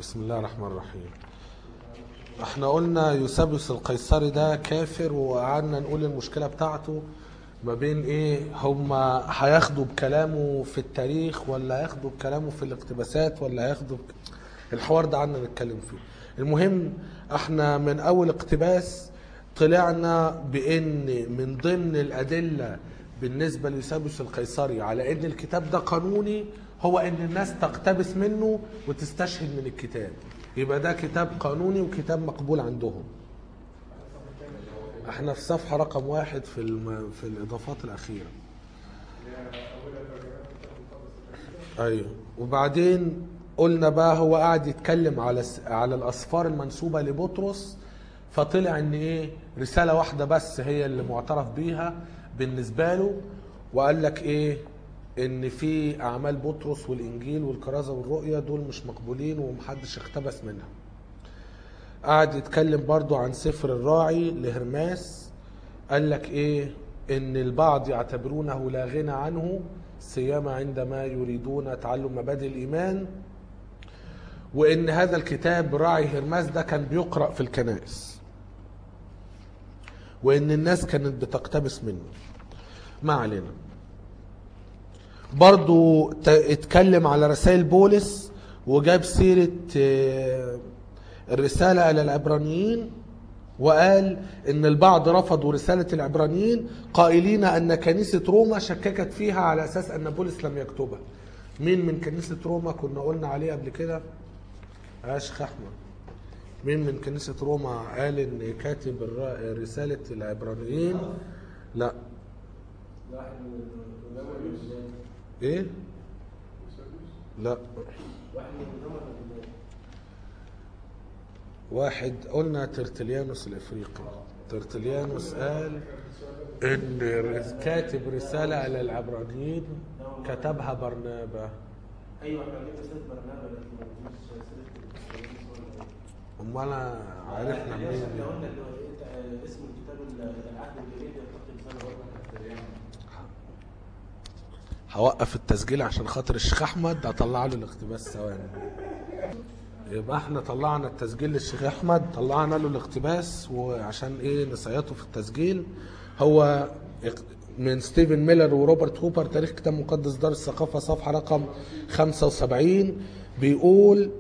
بسم الله الرحمن الرحيم احنا قلنا يوسابيوس القيصري ده كافر وقعدنا نقول المشكله بتاعته ما بين ايه هما هياخدوا بكلامه في التاريخ ولا هياخدوا بكلامه في الاقتباسات ولا هياخدوا بك... الحوار ده قعدنا نتكلم فيه المهم احنا من اول اقتباس طلعنا بان من ضمن الادله بالنسبه ليوسابيوس القيصري على ان الكتاب ده قانوني هو ان الناس تقتبس منه وتستشهد من الكتاب يبقى ده كتاب قانوني وكتاب مقبول عندهم احنا في صفحه رقم واحد في الم... في الاضافات الاخيره ايوه وبعدين قلنا بقى هو قاعد يتكلم على س- على الاسفار المنسوبه لبطرس فطلع ان ايه رساله واحده بس هي اللي معترف بيها بالنسبه له وقال لك ايه ان في اعمال بطرس والانجيل والكرازه والرؤيا دول مش مقبولين ومحدش اقتبس منها قعد يتكلم برضو عن سفر الراعي لهرماس قال لك ايه ان البعض يعتبرونه لا غنى عنه سيما عندما يريدون تعلم مبادئ الايمان وان هذا الكتاب راعي هرماس ده كان بيقرا في الكنائس وان الناس كانت بتقتبس منه ما علينا برضو ت- اتكلم على رسائل بولس وجاب سيرة آه، الرسالة إلى العبرانيين وقال إن البعض رفضوا رسالة العبرانيين قائلين أن كنيسة روما شككت فيها على أساس أن بولس لم يكتبها مين من كنيسة روما كنا قلنا عليه قبل كده عاش أحمد مين من كنيسة روما قال إن كاتب الر- رسالة العبرانيين لا واحد من الرجال إيه لا واحد من الرجال واحد قلنا ترتليانوس الافريقي ترتليانوس قال ان كاتب رساله على العبرانيين كتبها برنابا ايوه احنا جبنا سيره برنامج لكن ما جبناش سيره امال عرفنا احنا منين قلنا اللي هو إيه، اسم الكتاب ال- العهد الجديد يلتقي بسنه برضه هوقف التسجيل عشان خاطر الشيخ احمد اطلع له الاقتباس ثواني يبقى احنا طلعنا التسجيل للشيخ احمد طلعنا له الاقتباس وعشان ايه نصيته في التسجيل هو اق- من ستيفن ميلر وروبرت هوبر تاريخ كتاب مقدس دار الثقافه صفحه رقم 75 بيقول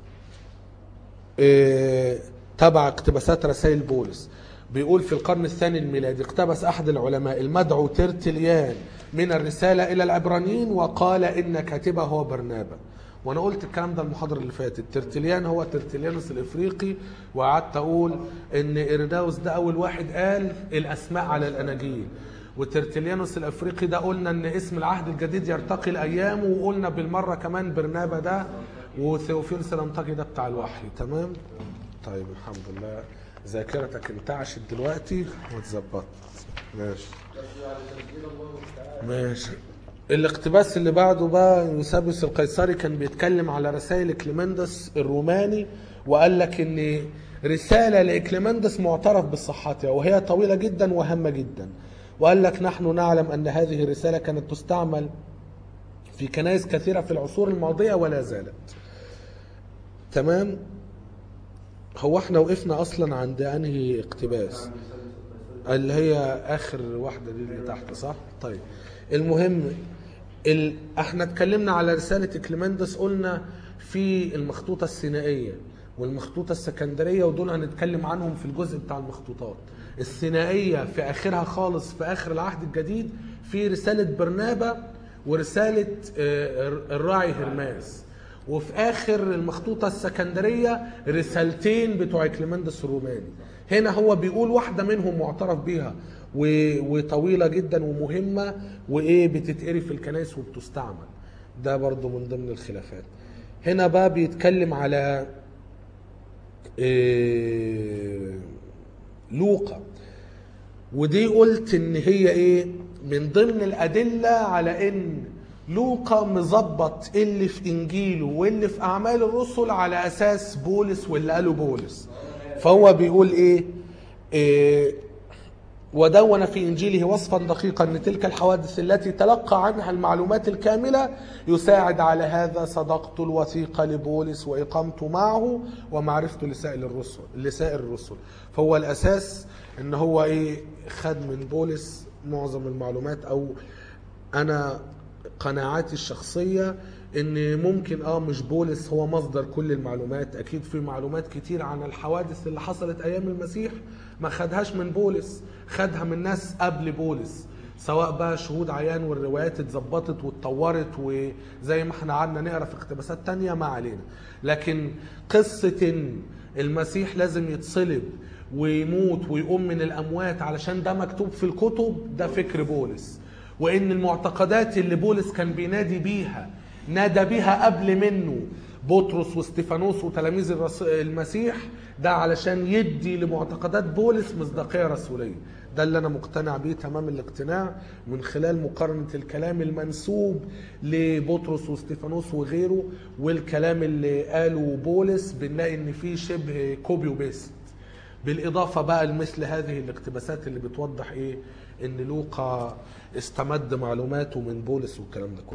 آه، تبع اقتباسات رسائل بولس بيقول في القرن الثاني الميلادي اقتبس احد العلماء المدعو ترتليان من الرساله الى العبرانيين وقال ان كاتبه هو برنابا وانا قلت الكلام ده المحاضره اللي فاتت ترتليان هو ترتليانوس الافريقي وقعدت اقول ان ايريداوس ده اول واحد قال الاسماء على الاناجيل وترتليانوس الافريقي ده قلنا ان اسم العهد الجديد يرتقي الايام وقلنا بالمره كمان برنابا ده وثيوفيلوس الانطاكي ده بتاع الوحي تمام طيب الحمد لله ذاكرتك انتعشت دلوقتي واتظبطت ماشي ماشي الاقتباس اللي بعده بقى يوسابيوس القيصري كان بيتكلم على رسائل كليمندس الروماني وقال لك ان رسالة لإكليمندس معترف بصحتها وهي طويلة جدا وهامة جدا وقال لك نحن نعلم أن هذه الرسالة كانت تستعمل في كنائس كثيرة في العصور الماضية ولا زالت تمام هو احنا وقفنا اصلا عند انهي اقتباس اللي هي اخر واحده دي اللي تحت صح طيب المهم ال... احنا اتكلمنا على رساله كليمندس قلنا في المخطوطه السينائيه والمخطوطه السكندريه ودول هنتكلم عنهم في الجزء بتاع المخطوطات السينائيه في اخرها خالص في اخر العهد الجديد في رساله برنابا ورساله آه، الراعي هرماس وفي اخر المخطوطه السكندريه رسالتين بتوع كليمندس الروماني هنا هو بيقول واحده منهم معترف بيها و- وطويله جدا ومهمه وايه بتتقري في الكنائس وبتستعمل ده برضو من ضمن الخلافات هنا بقى بيتكلم على إيه لوقا ودي قلت ان هي ايه من ضمن الادله على ان لوقا مظبط اللي في انجيله واللي في اعمال الرسل على اساس بولس واللي قاله بولس فهو بيقول ايه, إيه ودون في إنجيله وصفا دقيقا لتلك الحوادث التي تلقى عنها المعلومات الكاملة يساعد على هذا صداقته الوثيقة لبولس وإقامته معه ومعرفته لسائر الرسل لسائر الرسل فهو الأساس إن هو إيه خد من بولس معظم المعلومات أو أنا قناعاتي الشخصية ان ممكن اه مش بولس هو مصدر كل المعلومات اكيد في معلومات كتير عن الحوادث اللي حصلت ايام المسيح ما خدهاش من بولس خدها من ناس قبل بولس سواء بقى شهود عيان والروايات اتظبطت واتطورت وزي ما احنا قعدنا نقرا في اقتباسات تانية ما علينا لكن قصة ان المسيح لازم يتصلب ويموت ويقوم من الاموات علشان ده مكتوب في الكتب ده فكر بولس وان المعتقدات اللي بولس كان بينادي بيها نادى بيها قبل منه بطرس واستيفانوس وتلاميذ الرس- المسيح ده علشان يدي لمعتقدات بولس مصداقيه رسوليه ده اللي انا مقتنع بيه تمام الاقتناع من خلال مقارنه الكلام المنسوب لبطرس واستيفانوس وغيره والكلام اللي قاله بولس بنلاقي ان فيه شبه كوبي وبيست بالاضافه بقى لمثل هذه الاقتباسات اللي بتوضح ايه ان لوقا استمد معلوماته من بولس والكلام ده كله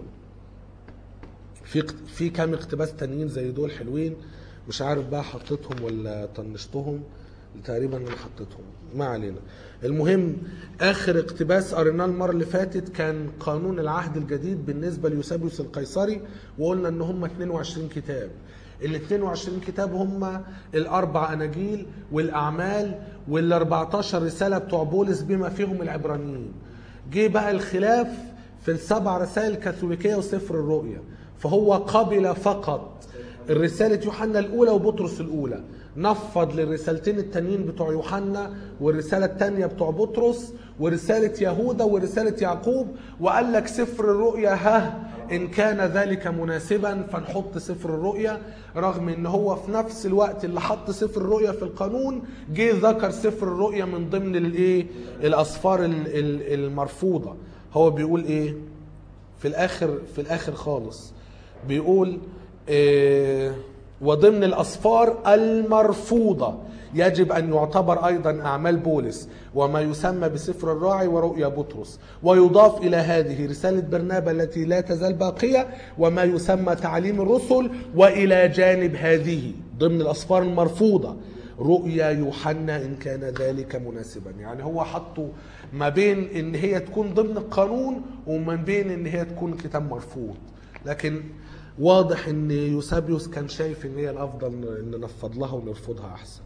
في في كام اقتباس تانيين زي دول حلوين مش عارف بقى حطيتهم ولا طنشتهم تقريبا انا حطيتهم ما علينا المهم اخر اقتباس قريناه المره اللي فاتت كان قانون العهد الجديد بالنسبه ليوسابيوس القيصري وقلنا ان هم 22 كتاب ال 22 كتاب هم الاربع اناجيل والاعمال وال 14 رساله بتوع بولس بما فيهم العبرانيين جه بقى الخلاف في السبع رسائل الكاثوليكيه وسفر الرؤيا فهو قبل فقط الرسالة يوحنا الأولى وبطرس الأولى نفض للرسالتين التانيين بتوع يوحنا والرسالة التانية بتوع بطرس ورسالة يهوذا ورسالة يعقوب وقال لك سفر الرؤيا ها إن كان ذلك مناسبا فنحط سفر الرؤيا رغم إن هو في نفس الوقت اللي حط سفر الرؤيا في القانون جه ذكر سفر الرؤيا من ضمن الإيه الأسفار ال- ال- المرفوضة هو بيقول إيه في الآخر في الآخر خالص بيقول آه، وضمن الأسفار المرفوضة يجب أن يعتبر أيضا أعمال بولس وما يسمى بسفر الراعي ورؤيا بطرس ويضاف إلى هذه رسالة برنابا التي لا تزال باقية وما يسمى تعليم الرسل وإلى جانب هذه ضمن الأسفار المرفوضة رؤيا يوحنا إن كان ذلك مناسبا يعني هو حطه ما بين إن هي تكون ضمن القانون وما بين إن هي تكون كتاب مرفوض لكن واضح ان يوسابيوس كان شايف ان هي الافضل ان نفض لها ونرفضها احسن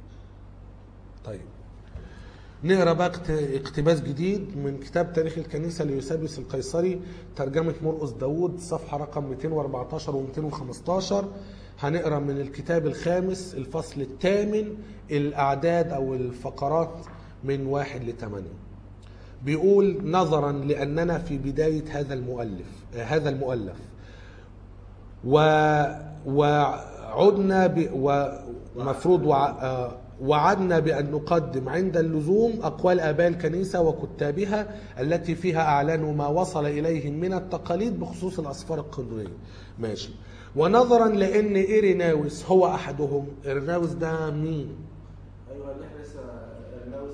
طيب نقرا بقى اقت- اقتباس جديد من كتاب تاريخ الكنيسه ليوسابيوس القيصري ترجمه مرقس داوود صفحه رقم 214 و 215 هنقرا من الكتاب الخامس الفصل الثامن الاعداد او الفقرات من واحد لثمانيه بيقول نظرا لاننا في بدايه هذا المؤلف آه، هذا المؤلف و وعدنا ب... ومفروض وع... آه، وعدنا بأن نقدم عند اللزوم أقوال آباء الكنيسة وكتابها التي فيها أعلنوا ما وصل إليهم من التقاليد بخصوص الأسفار القانونية ماشي ونظرا لأن إيريناوس هو أحدهم إيريناوس ده مين ايوه اللي احنا لسه قلناه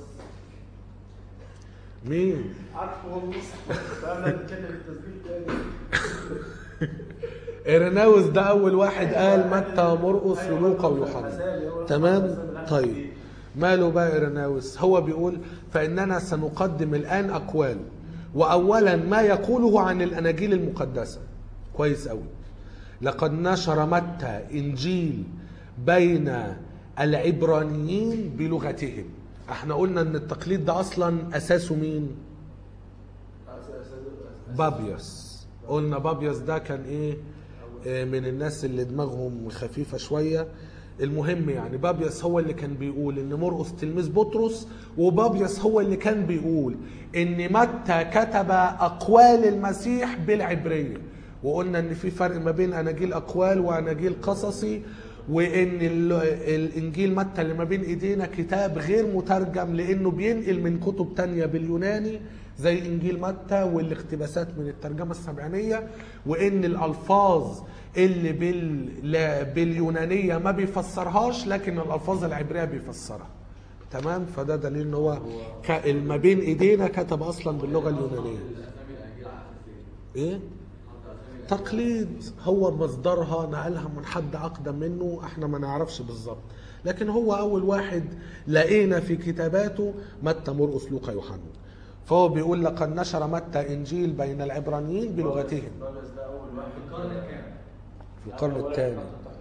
مين عارفه والله فانا بنتكلم التسجيل تاني إيريناوس ده أول واحد قال متى ومرقس ولوقا ويوحنا تمام طيب ماله بقى إيريناوس هو بيقول فإننا سنقدم الآن أقوال وأولا ما يقوله عن الأناجيل المقدسة كويس أوي لقد نشر متى إنجيل بين العبرانيين بلغتهم احنا قلنا ان التقليد ده اصلا اساسه مين بابيوس قلنا بابيوس ده كان ايه آه، من الناس اللي دماغهم خفيفة شوية المهم يعني بابيوس هو اللي كان بيقول ان مرقس تلميذ بطرس وبابيوس هو اللي كان بيقول ان متى كتب اقوال المسيح بالعبرية وقلنا ان في فرق ما بين اناجيل اقوال واناجيل قصصي وان ال- الانجيل متى اللي ما بين ايدينا كتاب غير مترجم لانه بينقل من كتب تانية باليوناني زي انجيل متى والاقتباسات من الترجمه السبعينيه وان الالفاظ اللي بال... لا- باليونانيه ما بيفسرهاش لكن الالفاظ العبريه بيفسرها تمام فده دليل ان هو ك- ما بين ايدينا كتب اصلا باللغه اليونانيه ايه تقليد هو مصدرها نقلها من حد اقدم منه احنا ما نعرفش بالظبط لكن هو اول واحد لقينا في كتاباته متى مرقس لوقا يوحنا فهو بيقول لقد نشر متى انجيل بين العبرانيين بلغتهم بولس ده اول واحد القرن الكام؟ في القرن الثاني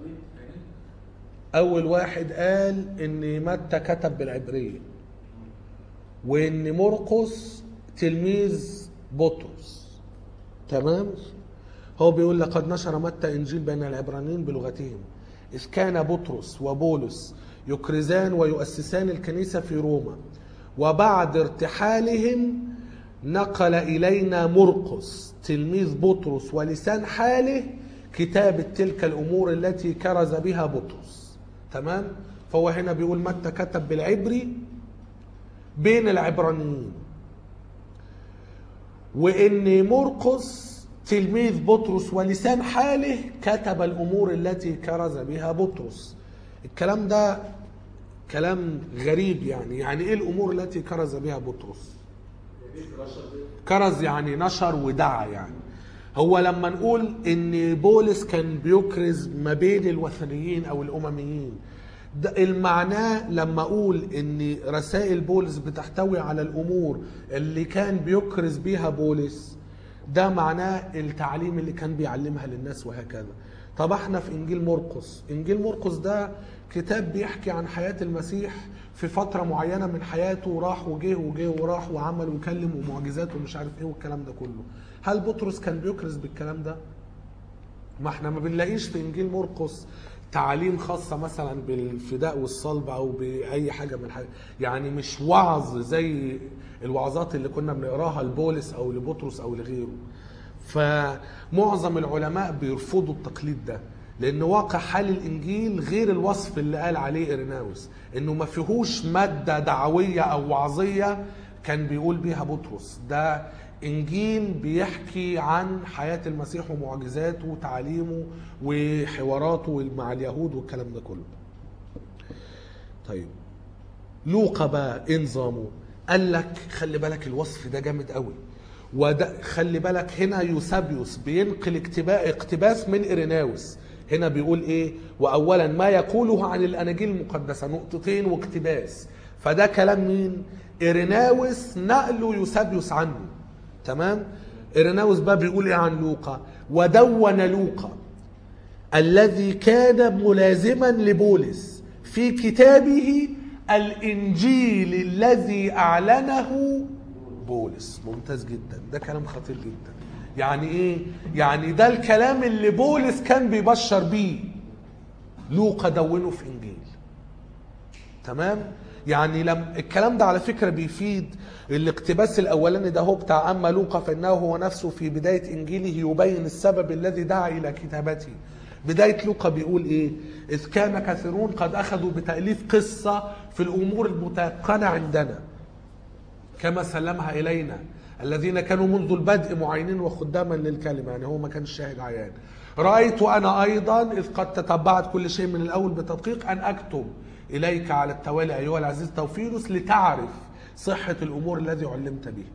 اول واحد قال ان متى كتب بالعبريه وان مرقس تلميذ بطرس تمام هو بيقول لقد نشر متى انجيل بين العبرانيين بلغتهم اذ كان بطرس وبولس يكرزان ويؤسسان الكنيسه في روما وبعد ارتحالهم نقل الينا مرقس تلميذ بطرس ولسان حاله كتابه تلك الامور التي كرز بها بطرس تمام فهو هنا بيقول متى كتب بالعبري بين العبرانيين وان مرقس تلميذ بطرس ولسان حاله كتب الامور التي كرز بها بطرس الكلام ده كلام غريب يعني يعني ايه الامور التي كرز بها بطرس كرز يعني نشر ودعا يعني هو لما نقول ان بولس كان بيكرز ما بين الوثنيين او الامميين ده المعناه لما اقول ان رسائل بولس بتحتوي على الامور اللي كان بيكرز بيها بولس ده معناه التعليم اللي كان بيعلمها للناس وهكذا طب احنا في انجيل مرقس انجيل مرقس ده كتاب بيحكي عن حياة المسيح في فترة معينة من حياته راح وجه وجه وراح وعمل وكلم ومعجزات ومش عارف ايه والكلام ده كله هل بطرس كان بيكرز بالكلام ده ما احنا ما بنلاقيش في انجيل مرقس تعاليم خاصة مثلا بالفداء والصلب او باي حاجة من الحاجات يعني مش وعظ زي الوعظات اللي كنا بنقراها لبولس او لبطرس او لغيره فمعظم العلماء بيرفضوا التقليد ده لان واقع حال الانجيل غير الوصف اللي قال عليه اريناوس انه ما فيهوش ماده دعويه او وعظيه كان بيقول بيها بطرس ده انجيل بيحكي عن حياه المسيح ومعجزاته وتعاليمه وحواراته مع اليهود والكلام ده كله طيب لوقا بقى ايه نظامه قال لك خلي بالك الوصف ده جامد قوي وده خلي بالك هنا يوسابيوس بينقل اقتبا- اقتباس من اريناوس هنا بيقول ايه واولا ما يقوله عن الاناجيل المقدسه نقطتين واقتباس فده كلام مين اريناوس نقله يوسابيوس عنه تمام اريناوس بقى بيقول ايه عن لوقا ودون لوقا الذي كان ملازما لبولس في كتابه الانجيل الذي اعلنه بولس ممتاز جدا ده كلام خطير جدا يعني ايه يعني ده الكلام اللي بولس كان بيبشر بيه لوقا دونه في انجيل تمام يعني لم الكلام ده على فكره بيفيد الاقتباس الاولاني ده هو بتاع اما لوقا فانه هو نفسه في بدايه انجيله يبين السبب الذي دعا الى كتابته بدايه لوقا بيقول ايه اذ كان كثيرون قد اخذوا بتاليف قصه في الامور المتيقنه عندنا كما سلمها الينا الذين كانوا منذ البدء معينين وخداما للكلمه يعني هو ما كانش شاهد عيان رايت انا ايضا اذ قد تتبعت كل شيء من الاول بتدقيق ان اكتب اليك على التوالي ايها العزيز توفيلوس لتعرف صحه الامور الذي علمت به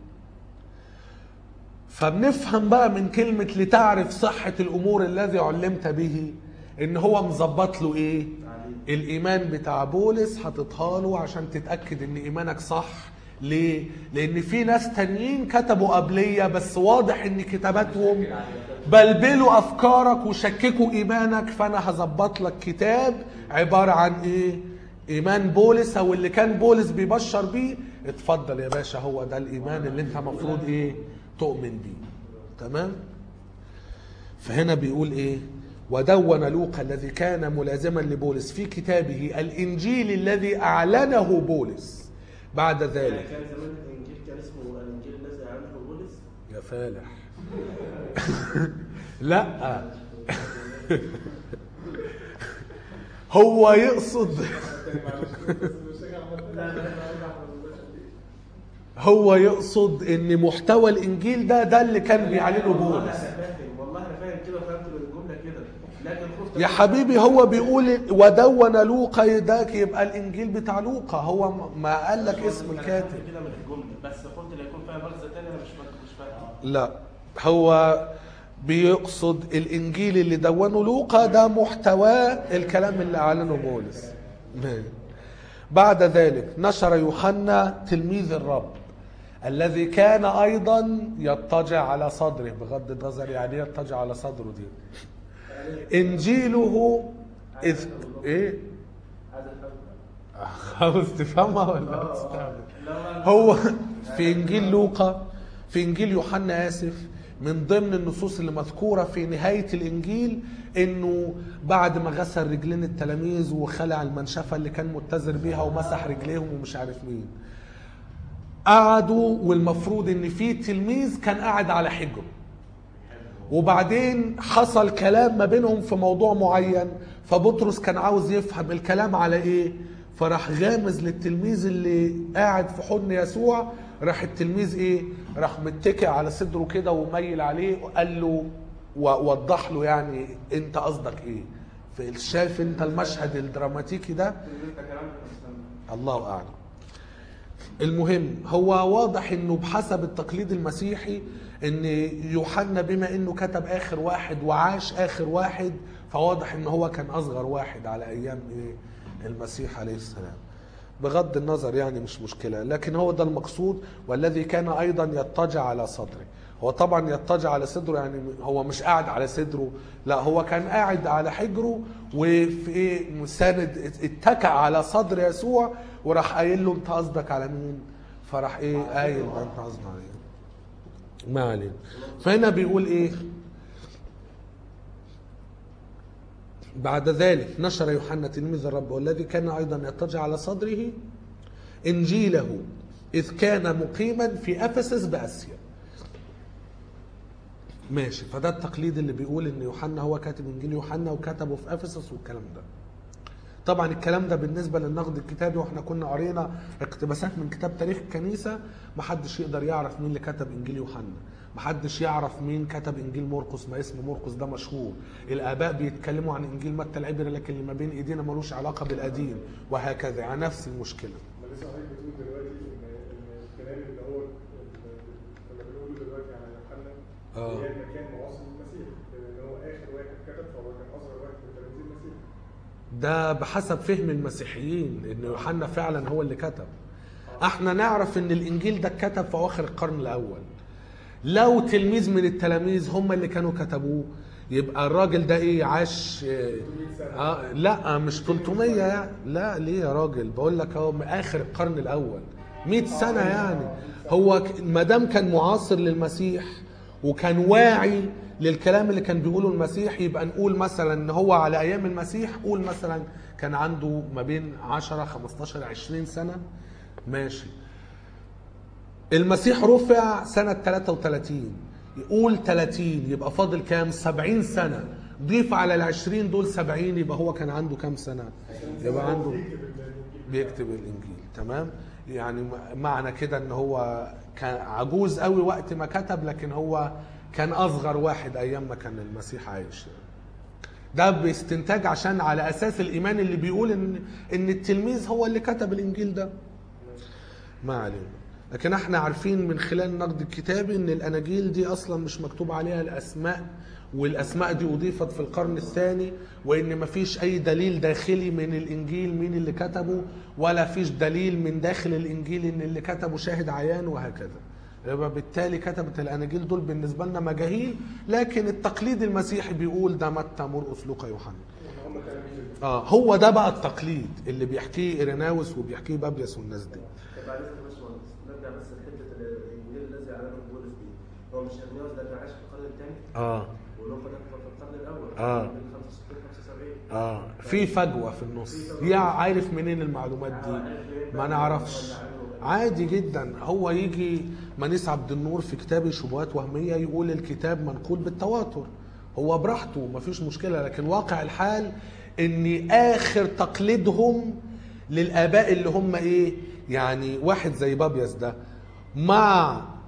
فبنفهم بقى من كلمة لتعرف صحة الأمور الذي علمت به إن هو مظبط له إيه؟ الإيمان بتاع بولس حاططها له عشان تتأكد إن إيمانك صح ليه؟ لأن في ناس تانيين كتبوا قبلية بس واضح إن كتاباتهم بلبلوا أفكارك وشككوا إيمانك فأنا هظبط لك كتاب عبارة عن إيه؟ إيمان بولس أو اللي كان بولس بيبشر بيه اتفضل يا باشا هو ده الإيمان اللي أنت مفروض إيه؟ تؤمن بيه تمام فهنا بيقول ايه ودون لوقا الذي كان ملازما لبولس في كتابه الانجيل الذي اعلنه بولس بعد يعني ذلك كان زمان الانجيل كان اسمه الانجيل الذي اعلنه بولس يا فالح لا هو يقصد هو يقصد ان محتوى الانجيل ده ده اللي كان بيعلنه والله بولس انا فاهم والله انا فاهم كده فهمت من الجمله كده لكن خفت يا حبيبي هو بيقول ودون لوقا ده يبقى الانجيل بتاع لوقا هو ما قال لك اسم الكاتب كده من الجمله بس قلت لا يكون فيها مغزى تاني انا مش فاهم مش فاهم لا هو بيقصد الانجيل اللي دونه لوقا ده محتواه الكلام اللي اعلنه بولس بعد ذلك نشر يوحنا تلميذ الرب الذي كان ايضا يضطجع على صدره بغض النظر يعني إيه يضطجع على صدره دي انجيله اذ ايه عايز افهم عاوز تفهمها ولا تستعمل لما هو في انجيل لوقا في انجيل يوحنا اسف من ضمن النصوص اللي مذكوره في نهايه الانجيل انه بعد ما غسل رجلين التلاميذ وخلع المنشفه اللي كان متزر بيها ومسح رجليهم ومش عارف مين قعدوا والمفروض ان في تلميذ كان قاعد على حجره وبعدين حصل كلام ما بينهم في موضوع معين فبطرس كان عاوز يفهم الكلام على ايه فراح غامز للتلميذ اللي قاعد في حضن يسوع راح التلميذ ايه راح متكئ على صدره كده وميل عليه وقال له ووضح له يعني انت قصدك ايه في شايف انت المشهد الدراماتيكي ده انت كلام مش فاهم. الله اعلم المهم هو واضح انه بحسب التقليد المسيحي ان يوحنا بما انه كتب اخر واحد وعاش اخر واحد فواضح ان هو كان اصغر واحد على ايام ايه المسيح عليه السلام بغض النظر يعني مش مشكلة لكن هو ده المقصود والذي كان أيضا يضطجع على صدره هو طبعا يضطجع على صدره يعني هو مش قاعد على صدره لا هو كان قاعد على حجره وفي ايه مساند اتكى على صدر يسوع وراح قايل له انت قصدك على مين فراح ايه قايل ده انت قصدك على ايه ما علينا فهنا بيقول ايه بعد ذلك نشر يوحنا تلميذ الرب والذي كان ايضا يضطجع على صدره انجيله اذ كان مقيما في افسس باسيا ماشي فده التقليد اللي بيقول ان يوحنا هو كاتب انجيل يوحنا وكتبه في افسس والكلام ده طبعا الكلام ده بالنسبه للنقد الكتابي واحنا كنا قرينا اقتباسات من كتاب تاريخ الكنيسه محدش يقدر يعرف مين اللي كتب انجيل يوحنا محدش يعرف مين كتب انجيل مرقس ما اسم مرقس ده مشهور الاباء بيتكلموا عن انجيل متى العبري لكن اللي ما بين ايدينا ملوش علاقه بالقديم وهكذا يعني نفس المشكله ما لسه حضرتك بتقول دلوقتي ان ان الكلام اللي هو اللي بنقوله دلوقتي على يوحنا آه. هي المكان معاصر للمسيح لان هو اخر واحد كتب فهو كان اصغر واحد من تلاميذ المسيح ده بحسب فهم المسيحيين ان يوحنا فعلا هو اللي كتب احنا نعرف ان الانجيل ده اتكتب في اواخر القرن الاول لو تلميذ من التلاميذ هم اللي كانوا كتبوه يبقى الراجل ده ايه عاش آه لا مش 300 يعني لا ليه يا راجل بقول لك هو من اخر القرن الاول 100 سنه يعني هو ما دام كان معاصر للمسيح وكان واعي للكلام اللي كان بيقوله المسيح يبقى نقول مثلا ان هو على ايام المسيح قول مثلا كان عنده ما بين 10 15 20 سنه ماشي المسيح رفع سنة 33 يقول 30 يبقى فاضل كام 70 سنة ضيف على ال 20 دول 70 يبقى هو كان عنده كام سنة يبقى عنده بيكتب الانجيل تمام يعني معنى كده ان هو كان عجوز قوي وقت ما كتب لكن هو كان اصغر واحد ايام ما كان المسيح عايش ده باستنتاج عشان على اساس الايمان اللي بيقول ان ان التلميذ هو اللي كتب الانجيل ده ما علينا لكن احنا عارفين من خلال النقد الكتابي ان الاناجيل دي اصلا مش مكتوب عليها الاسماء والاسماء دي اضيفت في القرن الثاني وان مفيش اي دليل داخلي من الانجيل مين اللي كتبه ولا فيش دليل من داخل الانجيل ان اللي كتبه شاهد عيان وهكذا يبقى بالتالي كتبت الاناجيل دول بالنسبه لنا مجاهيل لكن التقليد المسيحي بيقول ده متى مرقس لوقا يوحنا هم تلاميذ اه هو ده بقى التقليد اللي بيحكيه ايريناوس وبيحكيه بابليس والناس دي طب معلش يا باشمهندس نرجع بس لحته الانجيل الذي اعلنه بولس دي هو مش ارمياس ده كان عايش في القرن الثاني اه ولوقا ده كان في القرن الاول آه. من 65 75 اه في فجوه في النص يا عارف منين المعلومات دي ما نعرفش عادي جدا هو يجي منيس عبد النور في كتاب شبهات وهميه يقول الكتاب منقول بالتواتر هو براحته مفيش مشكله لكن واقع الحال ان اخر تقليدهم للاباء اللي هم ايه يعني واحد زي بابيس ده مع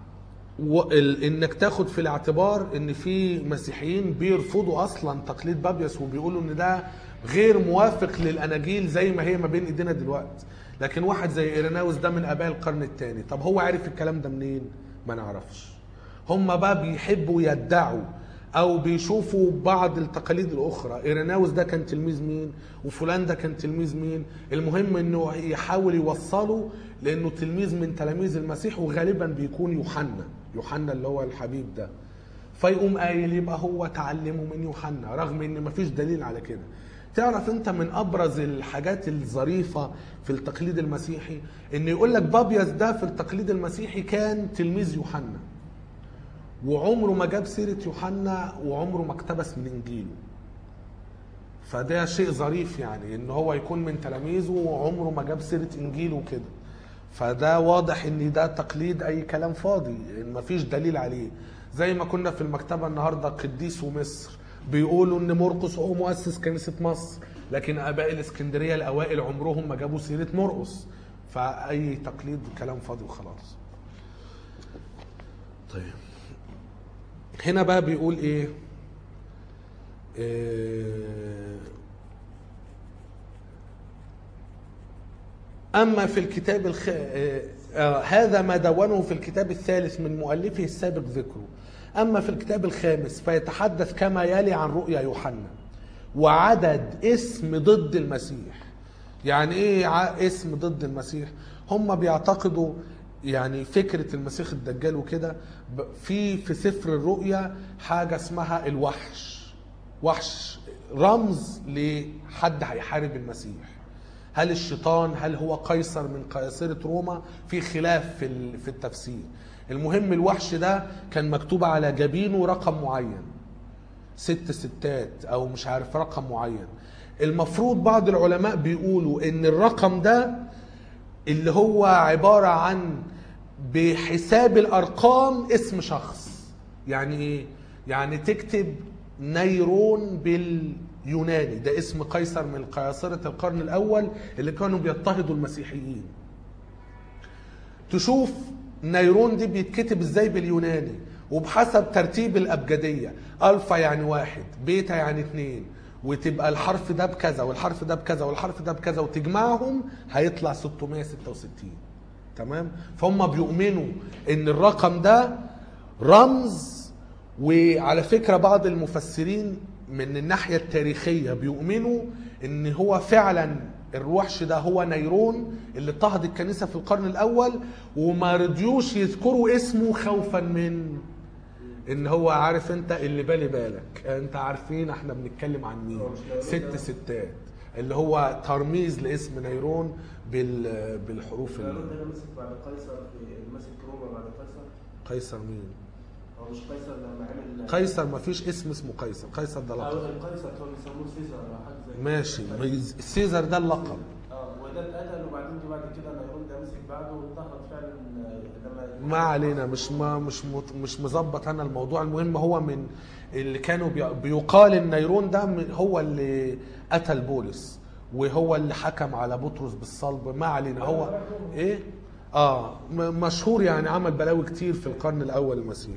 وال- انك تاخد في الاعتبار ان في مسيحيين بيرفضوا اصلا تقليد بابيس وبيقولوا ان ده غير موافق للاناجيل زي ما هي ما بين ايدينا دلوقتي لكن واحد زي ايريناوس ده من اباء القرن الثاني طب هو عارف الكلام ده منين ما نعرفش هم بقى بيحبوا يدعوا او بيشوفوا بعض التقاليد الاخرى ايريناوس ده كان تلميذ مين وفلان ده كان تلميذ مين المهم انه يحاول يوصله لانه تلميذ من تلاميذ المسيح وغالبا بيكون يوحنا يوحنا اللي هو الحبيب ده فيقوم قايل يبقى هو تعلمه من يوحنا رغم ان مفيش دليل على كده تعرف انت من ابرز الحاجات الظريفه في التقليد المسيحي ان يقول لك بابيس ده في التقليد المسيحي كان تلميذ يوحنا وعمره ما جاب سيرة يوحنا وعمره ما اقتبس من انجيله فده شيء ظريف يعني ان هو يكون من تلاميذه وعمره ما جاب سيرة انجيله كده فده واضح ان ده تقليد اي كلام فاضي ان مفيش دليل عليه زي ما كنا في المكتبة النهاردة قديس ومصر بيقولوا ان مرقس هو مؤسس كنيسة مصر لكن اباء الاسكندرية الاوائل عمرهم ما جابوا سيرة مرقس فاي تقليد كلام فاضي وخلاص طيب هنا بقى بيقول ايه إيه اما في الكتاب الخ... آه، آه، هذا ما دونه في الكتاب الثالث من مؤلفه السابق ذكره اما في الكتاب الخامس فيتحدث كما يلي عن رؤيا يوحنا وعدد اسم ضد المسيح يعني ايه ع- اسم ضد المسيح هم بيعتقدوا يعني فكرة المسيح الدجال وكده ب- في في سفر الرؤيا حاجة اسمها الوحش وحش رمز لحد هيحارب المسيح هل الشيطان هل هو قيصر من قياصرة روما في خلاف في ال- في التفسير المهم الوحش ده كان مكتوب على جبينه رقم معين ست ستات او مش عارف رقم معين المفروض بعض العلماء بيقولوا ان الرقم ده اللي هو عبارة عن بحساب الارقام اسم شخص يعني ايه يعني تكتب نيرون باليوناني ده اسم قيصر من قياصرة القرن الاول اللي كانوا بيضطهدوا المسيحيين تشوف نيرون دي بيتكتب ازاي باليوناني وبحسب ترتيب الابجديه الفا يعني واحد بيتا يعني اتنين وتبقى الحرف ده بكذا والحرف ده بكذا والحرف ده بكذا وتجمعهم هيطلع 666 تمام فهم بيؤمنوا ان الرقم ده رمز وعلى فكره بعض المفسرين من الناحيه التاريخيه بيؤمنوا ان هو فعلا الوحش ده هو نيرون اللي اضطهد الكنيسه في القرن الاول وما رضيوش يذكروا اسمه خوفا من ان هو عارف انت اللي بالي بالك انت عارفين احنا بنتكلم عن مين هو مش نيرون ست ده؟ ستات اللي هو ترميز لاسم نيرون بال بالحروف ال- نيرون ده مسك بعد قيصر في مسك روما بعد قيصر قيصر مين هو مش قيصر لما عمل قيصر ما فيش اسم اسمه قيصر قيصر ده أو لقب القيصر كانوا بيسموه سيزر او حاجه زي كده. ماشي سيزر ده اللقب اه وده اتقتل وبعدين جه بعد كده نيرون ده مسك بعده واضطهد فعلا لما ما علينا مش ما مش مت- مش مظبط انا الموضوع المهم هو من اللي كانوا بي- بيقال ان نيرون ده من- هو اللي قتل بولس وهو اللي حكم على بطرس بالصلب ما علينا هو ايه اه م- مشهور يعني عمل بلاوي كتير في القرن الاول المسيح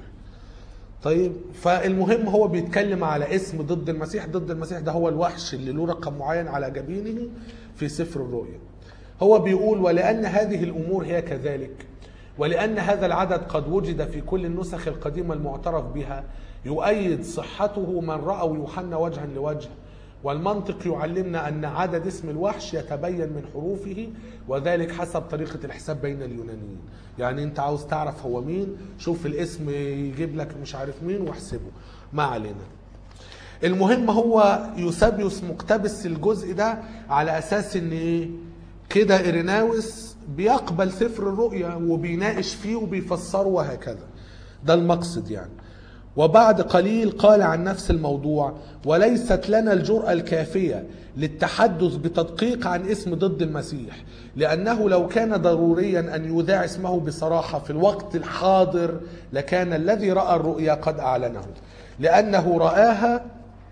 طيب فالمهم هو بيتكلم على اسم ضد المسيح ضد المسيح ده هو الوحش اللي له رقم معين على جبينه في سفر الرؤيا هو بيقول ولأن هذه الأمور هي كذلك ولأن هذا العدد قد وجد في كل النسخ القديمة المعترف بها يؤيد صحته من رأوا يوحنا وجها لوجه والمنطق يعلمنا أن عدد اسم الوحش يتبين من حروفه وذلك حسب طريقة الحساب بين اليونانيين يعني أنت عاوز تعرف هو مين شوف الاسم يجيب لك مش عارف مين واحسبه ما علينا المهم هو يوسابيوس مقتبس الجزء ده على اساس ان ايه كده ايريناوس بيقبل سفر الرؤيا وبيناقش فيه وبيفسره وهكذا ده المقصد يعني وبعد قليل قال عن نفس الموضوع وليست لنا الجرأة الكافية للتحدث بتدقيق عن اسم ضد المسيح لأنه لو كان ضروريا أن يذاع اسمه بصراحة في الوقت الحاضر لكان الذي رأى الرؤيا قد أعلنه لأنه رآها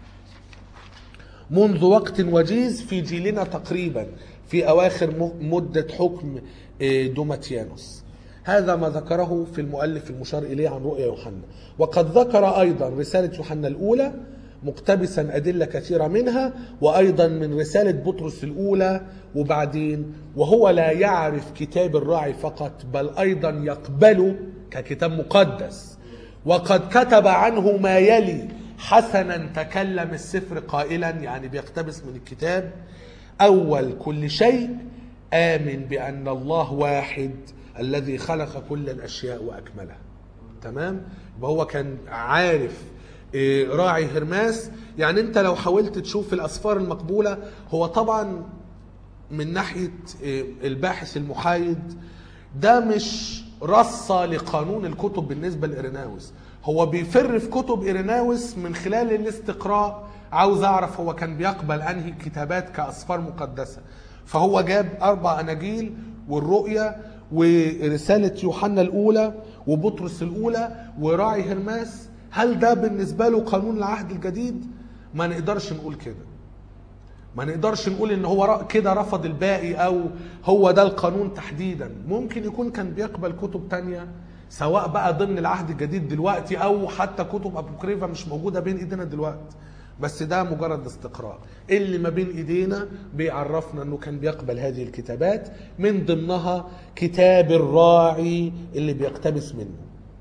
منذ وقت وجيز في جيلنا تقريبا في أواخر م- مدة حكم آه، دوماتيانوس هذا ما ذكره في المؤلف المشار إليه عن رؤيا يوحنا وقد ذكر أيضا رسالة يوحنا الأولى مقتبسا أدلة كثيرة منها وأيضا من رسالة بطرس الأولى وبعدين وهو لا يعرف كتاب الراعي فقط بل أيضا يقبله ككتاب مقدس وقد كتب عنه ما يلي حسنا تكلم السفر قائلا يعني بيقتبس من الكتاب أول كل شيء آمن بأن الله واحد الذي خلق كل الأشياء وأكملها تمام يبقى هو كان عارف إيه، راعي هرماس يعني انت لو حاولت تشوف الأسفار المقبولة هو طبعا من ناحية إيه، الباحث المحايد ده مش رصة لقانون الكتب بالنسبة لإيريناوس هو بيفر في كتب إيريناوس من خلال الاستقراء عاوز أعرف هو كان بيقبل أنهي كتابات كأسفار مقدسة فهو جاب أربع أناجيل والرؤيا ورسالة يوحنا الأولى وبطرس الأولى وراعي هرماس هل ده بالنسبة له قانون العهد الجديد؟ ما نقدرش نقول كده ما نقدرش نقول ان هو ر- كده رفض الباقي او هو ده القانون تحديدا ممكن يكون كان بيقبل كتب تانية سواء بقى ضمن العهد الجديد دلوقتي او حتى كتب ابوكريفا مش موجوده بين ايدينا دلوقتي بس ده مجرد استقراء اللي ما بين ايدينا بيعرفنا انه كان بيقبل هذه الكتابات من ضمنها كتاب الراعي اللي بيقتبس منه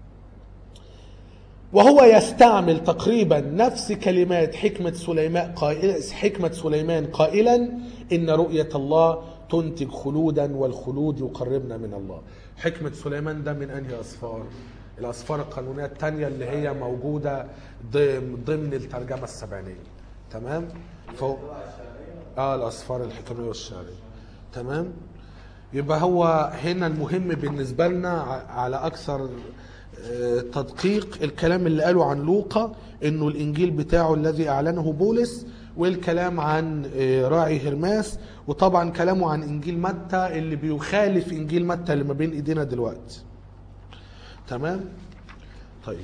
وهو يستعمل تقريبا نفس كلمات حكمة سليمان قائل حكمة سليمان قائلا إن رؤية الله تنتج خلودا والخلود يقربنا من الله حكمة سليمان ده من أنهي أسفار الأسفار القانونية التانية اللي هي موجودة ضمن ضمن الترجمة السبعينية تمام فهو اه الأسفار الحكمية والشعرية تمام يبقى هو هنا المهم بالنسبة لنا ع- على أكثر آه، تدقيق الكلام اللي قاله عن لوقا انه الانجيل بتاعه الذي اعلنه بولس والكلام عن آه، راعي هرماس وطبعا كلامه عن انجيل متى اللي بيخالف انجيل متى اللي ما بين ايدينا دلوقتي تمام طيب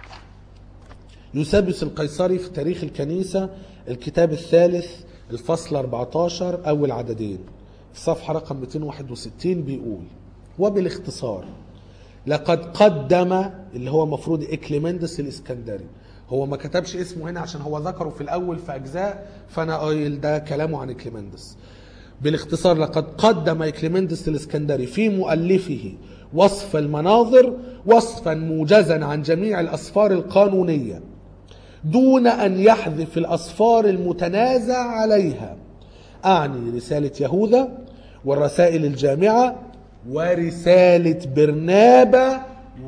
يوسابيوس القيصري في تاريخ الكنيسة الكتاب الثالث الفصل 14 أول عددين في صفحة رقم 261 بيقول وبالاختصار لقد قدم اللي هو مفروض إكليمندس الإسكندري هو ما كتبش اسمه هنا عشان هو ذكره في الأول في أجزاء فأنا قايل ده كلامه عن إكليمندس بالاختصار لقد قدم إكليمندس الإسكندري في مؤلفه وصف المناظر وصفا موجزا عن جميع الأسفار القانونية دون أن يحذف الأسفار المتنازع عليها أعني رسالة يهوذا والرسائل الجامعة ورسالة برنابا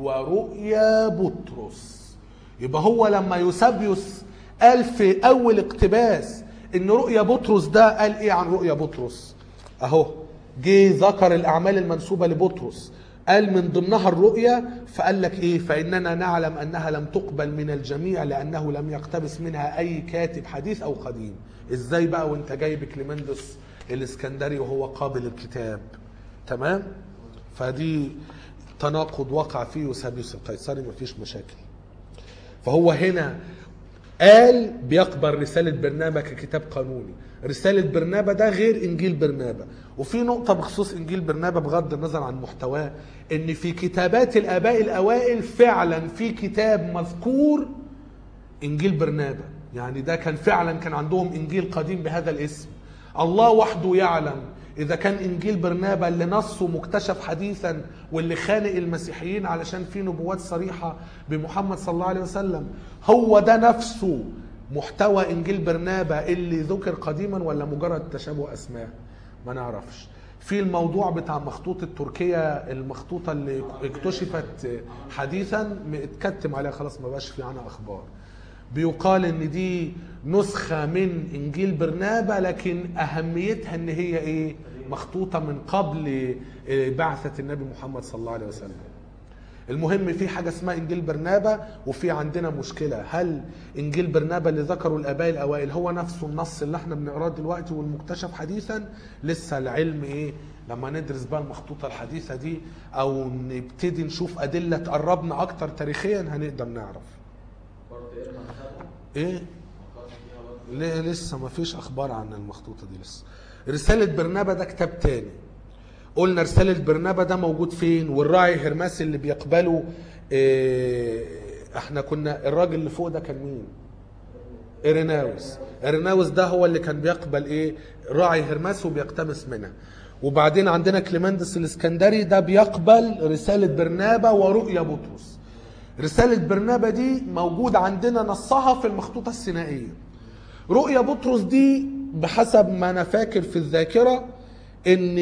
ورؤيا بطرس يبقى هو لما يوسابيوس قال في أول اقتباس إن رؤيا بطرس ده قال إيه عن رؤيا بطرس أهو جه ذكر الأعمال المنسوبة لبطرس قال من ضمنها الرؤيا فقال لك ايه فاننا نعلم انها لم تقبل من الجميع لانه لم يقتبس منها اي كاتب حديث او قديم ازاي بقى وانت جايب كليمندس الاسكندري وهو قابل الكتاب تمام فدي تناقض وقع فيه يوسابيوس القيصري مفيش مشاكل فهو هنا قال بيقبل رسالة برنابا ككتاب قانوني رسالة برنابا ده غير إنجيل برنابا وفي نقطة بخصوص إنجيل برنابا بغض النظر عن محتواه إن في كتابات الآباء الأوائل فعلا في كتاب مذكور إنجيل برنابا يعني ده كان فعلا كان عندهم إنجيل قديم بهذا الاسم الله وحده يعلم إذا كان إنجيل برنابا اللي نصه مكتشف حديثا واللي خانق المسيحيين علشان فيه نبوات صريحة بمحمد صلى الله عليه وسلم هو ده نفسه محتوى إنجيل برنابا اللي ذكر قديما ولا مجرد تشابه أسماء ما نعرفش في الموضوع بتاع مخطوطة تركيا المخطوطة اللي اكتشفت حديثا اتكتم عليها خلاص ما بقاش في عنها أخبار بيقال ان دي نسخة من انجيل برنابا لكن اهميتها ان هي ايه مخطوطة من قبل بعثة النبي محمد صلى الله عليه وسلم المهم في حاجة اسمها انجيل برنابا وفي عندنا مشكلة هل انجيل برنابا اللي ذكره الاباء الاوائل هو نفسه النص اللي احنا بنقراه دلوقتي والمكتشف حديثا لسه العلم ايه لما ندرس بقى المخطوطة الحديثة دي او نبتدي نشوف ادلة تقربنا اكتر تاريخيا هنقدر نعرف ايه ليه لسه ما فيش اخبار عن المخطوطه دي لسه رساله برنابا ده كتاب تاني قلنا رسالة برنابا ده موجود فين والراعي هرماس اللي بيقبله إيه، احنا كنا الراجل اللي فوق ده كان مين إيريناوس إيريناوس ده هو اللي كان بيقبل ايه راعي هرماس وبيقتبس منها وبعدين عندنا كليمندس الاسكندري ده بيقبل رسالة برنابا ورؤيا بطرس رسالة برنابا دي موجود عندنا نصها في المخطوطة السينائية رؤيا بطرس دي بحسب ما انا فاكر في الذاكرة ان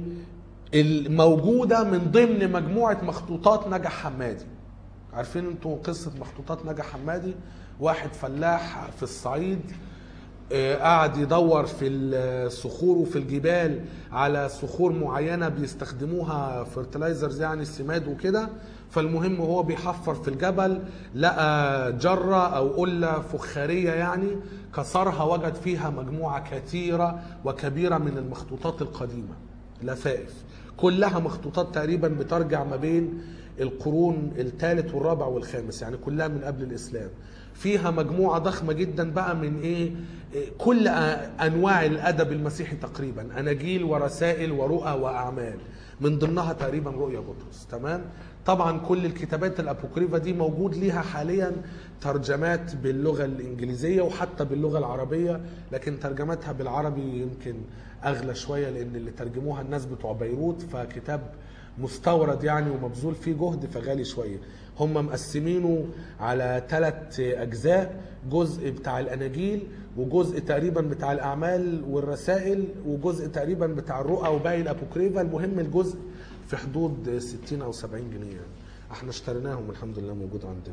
الموجودة من ضمن مجموعة مخطوطات نجح حمادي عارفين انتوا قصة مخطوطات نجح حمادي واحد فلاح في الصعيد آه، قعد يدور في الصخور وفي الجبال على صخور معينة بيستخدموها فرتلايزرز يعني السماد وكده فالمهم هو بيحفر في الجبل لقى جرة أو قلة فخارية يعني كسرها وجد فيها مجموعة كثيرة وكبيرة من المخطوطات القديمة لفائف كلها مخطوطات تقريبا بترجع ما بين القرون الثالث والرابع والخامس يعني كلها من قبل الإسلام فيها مجموعة ضخمة جدا بقى من ايه إيه، كل أ- انواع الادب المسيحي تقريبا اناجيل ورسائل ورؤى واعمال من ضمنها تقريبا رؤيا بطرس تمام طبعا كل الكتابات الابوكريفة دي موجود ليها حاليا ترجمات باللغة الانجليزية وحتى باللغة العربية لكن ترجمتها بالعربي يمكن اغلى شوية لان اللي ترجموها الناس بتوع بيروت فكتاب مستورد يعني ومبذول فيه جهد فغالي شويه هم مقسمينه على ثلاث اجزاء جزء بتاع الاناجيل وجزء تقريبا بتاع الاعمال والرسائل وجزء تقريبا بتاع الرؤى وباقي الابوكريفا المهم الجزء في حدود 60 او 70 جنيه يعني احنا اشتريناهم الحمد لله موجود عندنا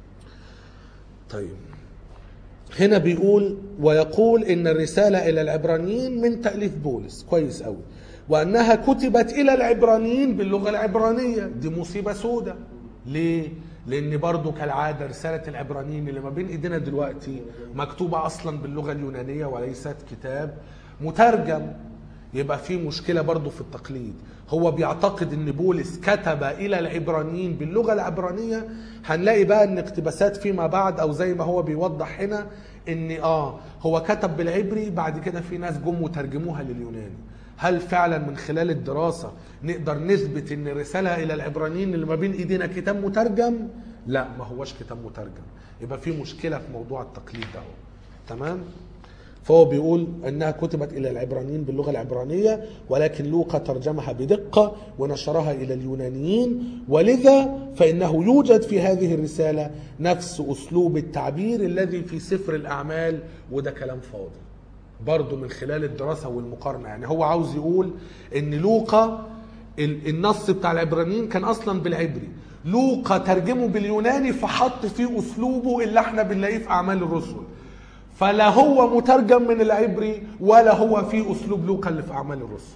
طيب هنا بيقول ويقول ان الرساله الى العبرانيين من تاليف بولس كويس قوي وانها كتبت الى العبرانيين باللغه العبرانيه دي مصيبه سودة ليه لان برضو كالعاده رساله العبرانيين اللي ما بين ايدينا دلوقتي مكتوبه اصلا باللغه اليونانيه وليست كتاب مترجم يبقى في مشكله برضو في التقليد هو بيعتقد ان بولس كتب الى العبرانيين باللغه العبرانيه هنلاقي بقى ان اقتباسات فيما بعد او زي ما هو بيوضح هنا ان اه هو كتب بالعبري بعد كده في ناس جم وترجموها لليوناني هل فعلا من خلال الدراسه نقدر نثبت ان الرساله الى العبرانيين اللي ما بين ايدينا كتاب مترجم لا ما هوش كتاب مترجم يبقى في مشكله في موضوع التقليد ده هو. تمام فهو بيقول انها كتبت الى العبرانيين باللغه العبرانيه ولكن لوقا ترجمها بدقه ونشرها الى اليونانيين ولذا فانه يوجد في هذه الرساله نفس اسلوب التعبير الذي في سفر الاعمال وده كلام فاضي برضه من خلال الدراسه والمقارنه يعني هو عاوز يقول ان لوقا ال- النص بتاع العبرانيين كان اصلا بالعبري لوقا ترجمه باليوناني فحط فيه اسلوبه اللي احنا بنلاقيه في اعمال الرسل فلا هو مترجم من العبري ولا هو في اسلوب لوقا اللي في اعمال الرسل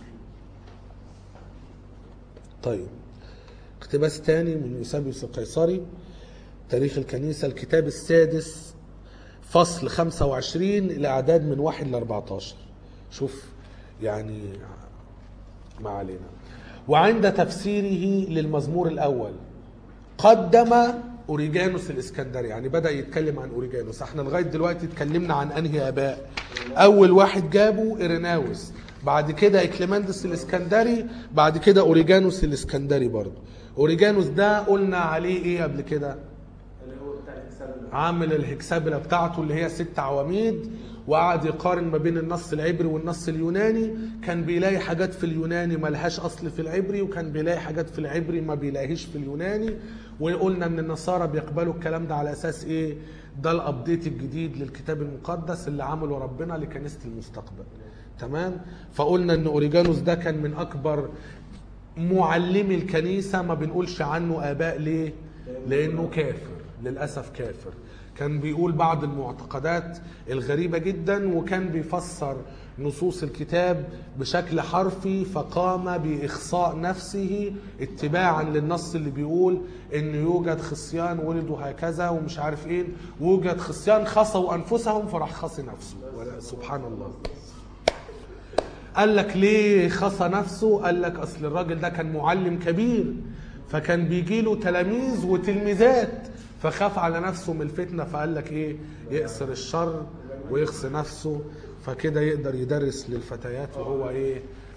طيب اقتباس تاني من يوسابيوس القيصري تاريخ الكنيسة الكتاب السادس فصل 25 الأعداد من 1 ل 14 شوف يعني ما علينا وعند تفسيره للمزمور الأول قدم اوريجانوس الاسكندري يعني بدا يتكلم عن اوريجانوس احنا لغايه دلوقتي اتكلمنا عن انهي اباء اول واحد جابه ايريناوس بعد كده اكليماندس الاسكندري بعد كده اوريجانوس الاسكندري برضه اوريجانوس ده قلنا عليه ايه قبل كده اللي هو بتاع الحساب عامل الهكسابلة بتاعته اللي هي ست عواميد وقعد يقارن ما بين النص العبري والنص اليوناني كان بيلاقي حاجات في اليوناني ما لهاش اصل في العبري وكان بيلاقي حاجات في العبري ما بيلاقيش في اليوناني وقلنا ان النصارى بيقبلوا الكلام ده على اساس ايه ده الابديت الجديد للكتاب المقدس اللي عمله ربنا لكنيسه المستقبل تمام فقلنا ان اوريجانوس ده كان من اكبر معلمي الكنيسه ما بنقولش عنه اباء ليه لانه كافر للاسف كافر كان بيقول بعض المعتقدات الغريبه جدا وكان بيفسر نصوص الكتاب بشكل حرفي فقام باخصاء نفسه اتباعا للنص اللي بيقول ان يوجد خصيان ولدوا هكذا ومش عارف ايه ويوجد خصيان خصوا انفسهم فراح خصي نفسه ولا سبحان الله قال لك ليه خصى نفسه قال لك اصل الراجل ده كان معلم كبير فكان بيجي له تلاميذ وتلميذات فخاف على نفسه من الفتنه فقال لك ايه يأسر الشر ويخصي نفسه فكده يقدر يدرس للفتيات وهو ايه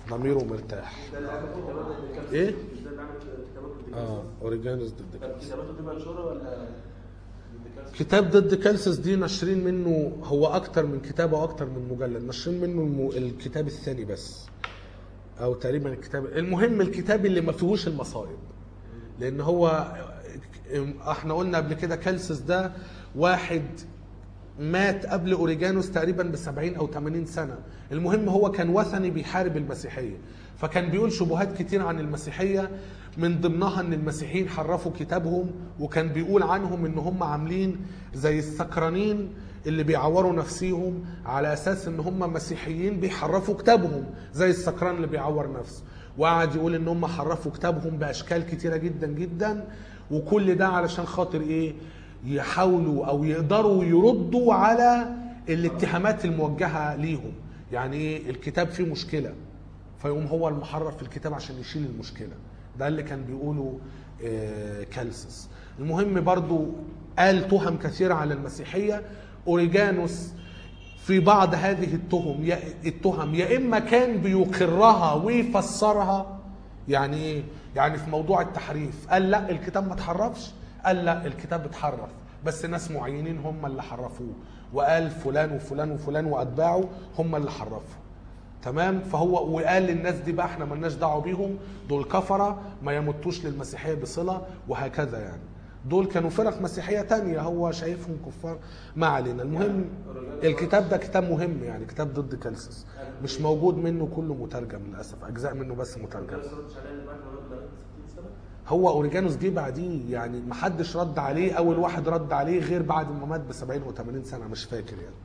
ضميره مرتاح ده اللي عمل كتابات ضد الكنيسة. إيه؟ مش ده اللي عمل كتابات ضد اه الكنيسة. اوريجانوس ضد طب كالسس كتاباته دي منشورة ولا ضد الكنيسة؟ كتاب ضد كالسس دي ناشرين منه هو اكتر من كتاب واكتر من مجلد ناشرين منه الم- الكتاب الثاني بس او تقريبا الكتاب المهم الكتاب اللي ما فيهوش المصائب لان هو احنا قلنا قبل كده كالسس ده واحد مات قبل اوريجانوس تقريبا ب 70 او 80 سنه المهم هو كان وثني بيحارب المسيحيه فكان بيقول شبهات كتير عن المسيحيه من ضمنها ان المسيحيين حرفوا كتابهم وكان بيقول عنهم ان هم عاملين زي السكرانين اللي بيعوروا نفسيهم على اساس ان هم مسيحيين بيحرفوا كتابهم زي السكران اللي بيعور نفسه وقعد يقول ان هم حرفوا كتابهم باشكال كتيره جدا جدا وكل ده علشان خاطر ايه يحاولوا او يقدروا يردوا على الاتهامات الموجهه ليهم يعني ايه الكتاب فيه مشكله فيقوم هو المحرف في الكتاب عشان يشيل المشكله ده اللي كان بيقوله آه، كالسس المهم برضو قال تهم كثيرة على المسيحية أوريجانوس في بعض هذه التهم يا التهم يا إما كان بيقرها ويفسرها يعني إيه؟ يعني في موضوع التحريف قال لا الكتاب ما اتحرفش قال لا الكتاب اتحرف بس ناس معينين هم اللي حرفوه وقال فلان وفلان وفلان وأتباعه هم اللي حرفوا تمام فهو وقال للناس دي بقى احنا ملناش دعوه بيهم دول كفره ما يمتوش للمسيحيه بصله وهكذا يعني دول كانوا فرق مسيحيه تانية هو شايفهم كفار ما علينا المهم الكتاب ده كتاب مهم يعني كتاب ضد كالسس مش موجود منه كله مترجم للاسف اجزاء منه بس مترجم الكنيسة ردش عليها اللي بعد ما مات بقى 60 سنة هو اوريجانوس جه بعديه يعني ما حدش رد عليه اول واحد رد عليه غير بعد ما مات ب 70 و 80 سنه مش فاكر يعني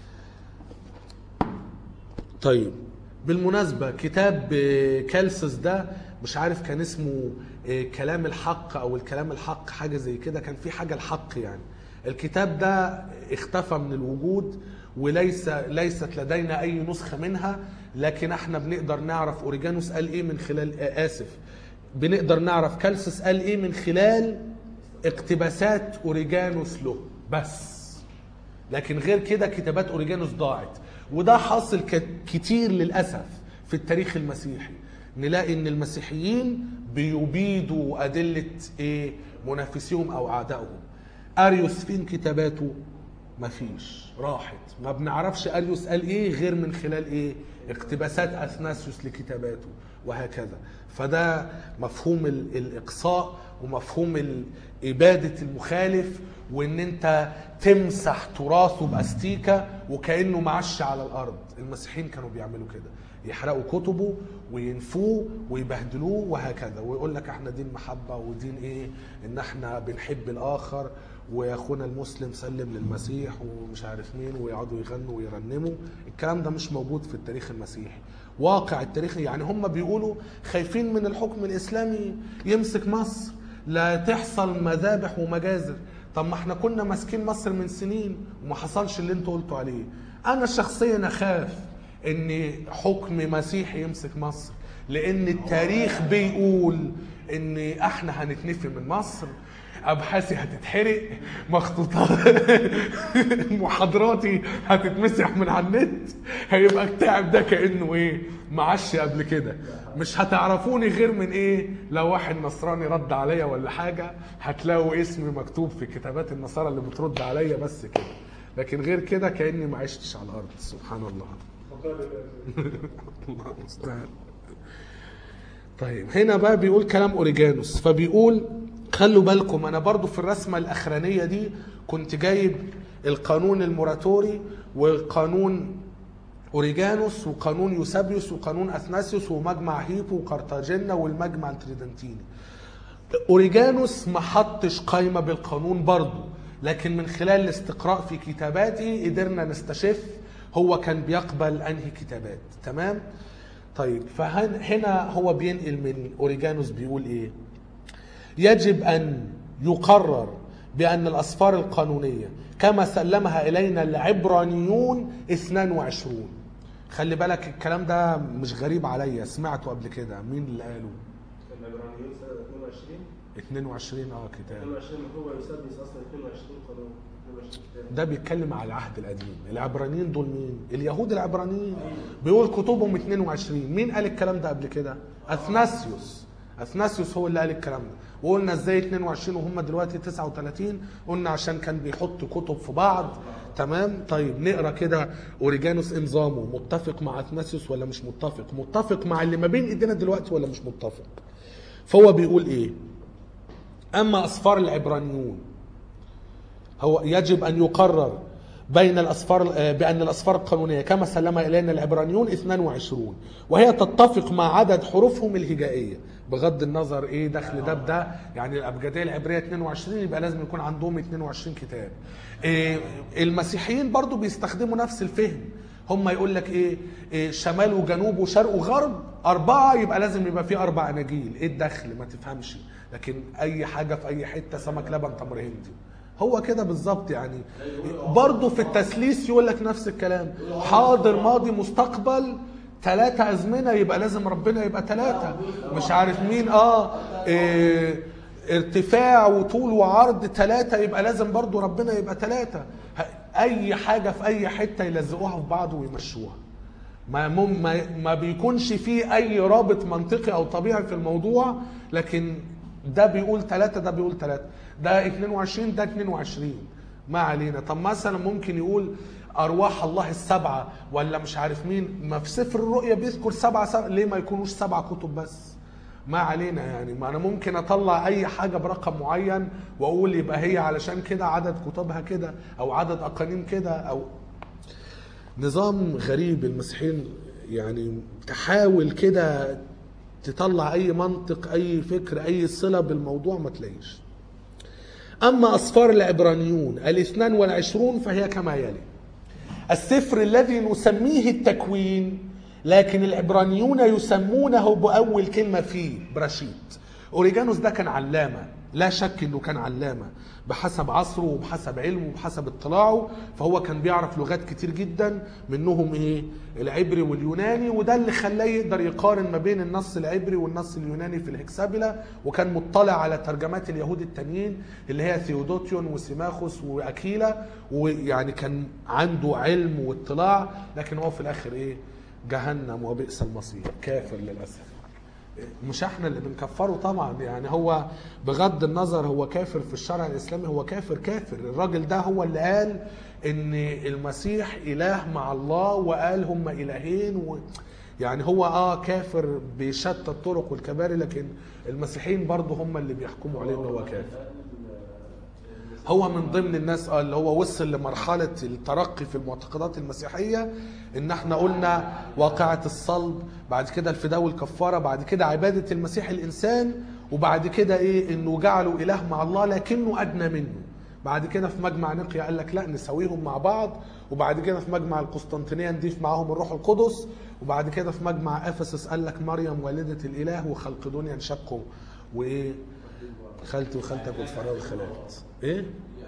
طيب بالمناسبة كتاب آه، كالسس ده مش عارف كان اسمه آه، كلام الحق أو الكلام الحق حاجة زي كده كان في حاجة الحق يعني الكتاب ده اختفى من الوجود وليس ليست لدينا أي نسخة منها لكن احنا بنقدر نعرف أوريجانوس قال إيه من خلال آه، آسف بنقدر نعرف كالسس قال إيه من خلال اقتباسات أوريجانوس له بس لكن غير كده كتابات اوريجانوس ضاعت وده حاصل ك- كتير للاسف في التاريخ المسيحي نلاقي ان المسيحيين بيبيدوا ادله ايه منافسيهم او اعدائهم اريوس فين كتاباته مفيش راحت ما بنعرفش اريوس قال ايه غير من خلال ايه اقتباسات اثناسيوس لكتاباته وهكذا فده مفهوم ال- الاقصاء ومفهوم ال- اباده المخالف وان انت تمسح تراثه باستيكه وكانه معش على الارض المسيحيين كانوا بيعملوا كده يحرقوا كتبه وينفوه ويبهدلوه وهكذا ويقول لك احنا دين محبه ودين ايه ان احنا بنحب الاخر واخونا المسلم سلم للمسيح ومش عارف مين ويقعدوا يغنوا ويرنموا الكلام ده مش موجود في التاريخ المسيحي واقع التاريخ يعني هم بيقولوا خايفين من الحكم الاسلامي يمسك مصر لا تحصل مذابح ومجازر طب ما احنا كنا ماسكين مصر من سنين وما حصلش اللي انتوا قلتوا عليه انا شخصيا اخاف ان حكم مسيحي يمسك مصر لان التاريخ بيقول ان احنا هنتنفي من مصر ابحاثي هتتحرق مخطوطات محاضراتي هتتمسح من على النت هيبقى التعب ده كانه ايه معش قبل كده مش هتعرفوني غير من ايه لو واحد نصراني رد عليا ولا حاجه هتلاقوا اسمي مكتوب في كتابات النصارى اللي بترد عليا بس كده لكن غير كده كاني ما عشتش على الارض سبحان الله فقال الأسد. الله المستعان طيب هنا بقى بيقول كلام اوريجانوس فبيقول خلوا بالكم انا برضو في الرسمه الاخرانيه دي كنت جايب القانون الموراتوري وقانون اوريجانوس وقانون يوسابيوس وقانون اثناسيوس ومجمع هيبو وقرطاجنة والمجمع التريدنتيني اوريجانوس ما حطش قايمه بالقانون برضه لكن من خلال الاستقراء في كتاباته قدرنا نستشف هو كان بيقبل انهي كتابات تمام طيب فهنا هو بينقل من اوريجانوس بيقول ايه يجب ان يقرر بان الاسفار القانونيه كما سلمها الينا العبرانيون 22 خلي بالك الكلام ده مش غريب عليا سمعته قبل كده مين اللي قاله العبرانيين سنة 22 22 اه كتاب 22 هو يسدس اصلا 22 قانون 22 كتاب ده بيتكلم على العهد القديم العبرانيين دول مين اليهود العبرانيين بيقول كتبهم 22 مين قال الكلام ده قبل كده اثناسيوس اثناسيوس هو اللي قال الكلام ده وقلنا ازاي 22 وهم دلوقتي 39 قلنا عشان كان بيحط كتب في بعض تمام طيب نقرا كده اوريجانوس إيه نظامه متفق مع اثناسيوس ولا مش متفق متفق مع اللي ما بين ايدينا دلوقتي ولا مش متفق فهو بيقول ايه اما اسفار العبرانيون هو يجب ان يقرر بين الاسفار آه، بان الاسفار القانونيه كما سلم الينا العبرانيون 22 وهي تتفق مع عدد حروفهم الهجائيه بغض النظر ايه دخل ده بده يعني الابجديه العبريه 22 يبقى لازم يكون عندهم 22 كتاب إيه المسيحيين برضو بيستخدموا نفس الفهم هم يقول لك ايه, إيه شمال وجنوب وشرق وغرب اربعه يبقى لازم يبقى في اربع اناجيل ايه الدخل ما تفهمش لكن اي حاجه في اي حته سمك لبن تمر هندي هو كده بالظبط يعني برضه في التثليث يقول لك نفس الكلام حاضر ماضي مستقبل ثلاثة أزمنة يبقى لازم ربنا يبقى ثلاثة مش عارف مين اه إيه ارتفاع وطول وعرض ثلاثة يبقى لازم برضه ربنا يبقى ثلاثة أي حاجة في أي حتة يلزقوها في بعض ويمشوها ما مم ما, ما بيكونش فيه اي رابط منطقي او طبيعي في الموضوع لكن ده بيقول ثلاثة ده بيقول ثلاثة ده 22 ده 22 ما علينا طب مثلا ممكن يقول ارواح الله السبعة ولا مش عارف مين ما في سفر الرؤيا بيذكر سبعة, سبعة ليه ما يكونوش سبعة كتب بس ما علينا يعني ما انا ممكن اطلع اي حاجه برقم معين واقول يبقى هي علشان كده عدد كتبها كده او عدد اقانيم كده او نظام غريب المسيحيين يعني تحاول كده تطلع اي منطق اي فكر اي صله بالموضوع ما تلاقيش اما اسفار العبرانيون الاثنان والعشرون فهي كما يلي السفر الذي نسميه التكوين لكن العبرانيون يسمونه باول كلمه فيه براشيت اوريجانوس ده كان علامه لا شك انه كان علامه بحسب عصره وبحسب علمه وبحسب اطلاعه فهو كان بيعرف لغات كتير جدا منهم ايه العبري واليوناني وده اللي خلاه يقدر يقارن ما بين النص العبري والنص اليوناني في الهكسابيلا وكان مطلع على ترجمات اليهود التانيين اللي هي ثيودوتيون وسيماخوس واكيلا ويعني كان عنده علم واطلاع لكن هو في الاخر ايه جهنم وبئس المصير كافر للاسف مش احنا اللي بنكفره طبعا يعني هو بغض النظر هو كافر في الشرع الاسلامي هو كافر كافر الراجل ده هو اللي قال ان المسيح اله مع الله وقال هم الهين و يعني هو اه كافر بشتى الطرق والكباري لكن المسيحيين برضه هم اللي بيحكموا عليه ان هو كافر هو من ضمن الناس اه اللي هو وصل لمرحلة الترقي في المعتقدات المسيحية ان احنا قلنا واقعة الصلب بعد كده الفداء والكفارة بعد كده عبادة المسيح الانسان وبعد كده ايه انه جعله اله مع الله لكنه ادنى منه بعد كده في مجمع نقيا قال لك لا نسويهم مع بعض وبعد كده في مجمع القسطنطينية نضيف معاهم الروح القدس وبعد كده في مجمع افسس قال لك مريم والدة الاله وخلق دنيا انشقوا وايه خالتي وخالتك والفراغ والخلات ايه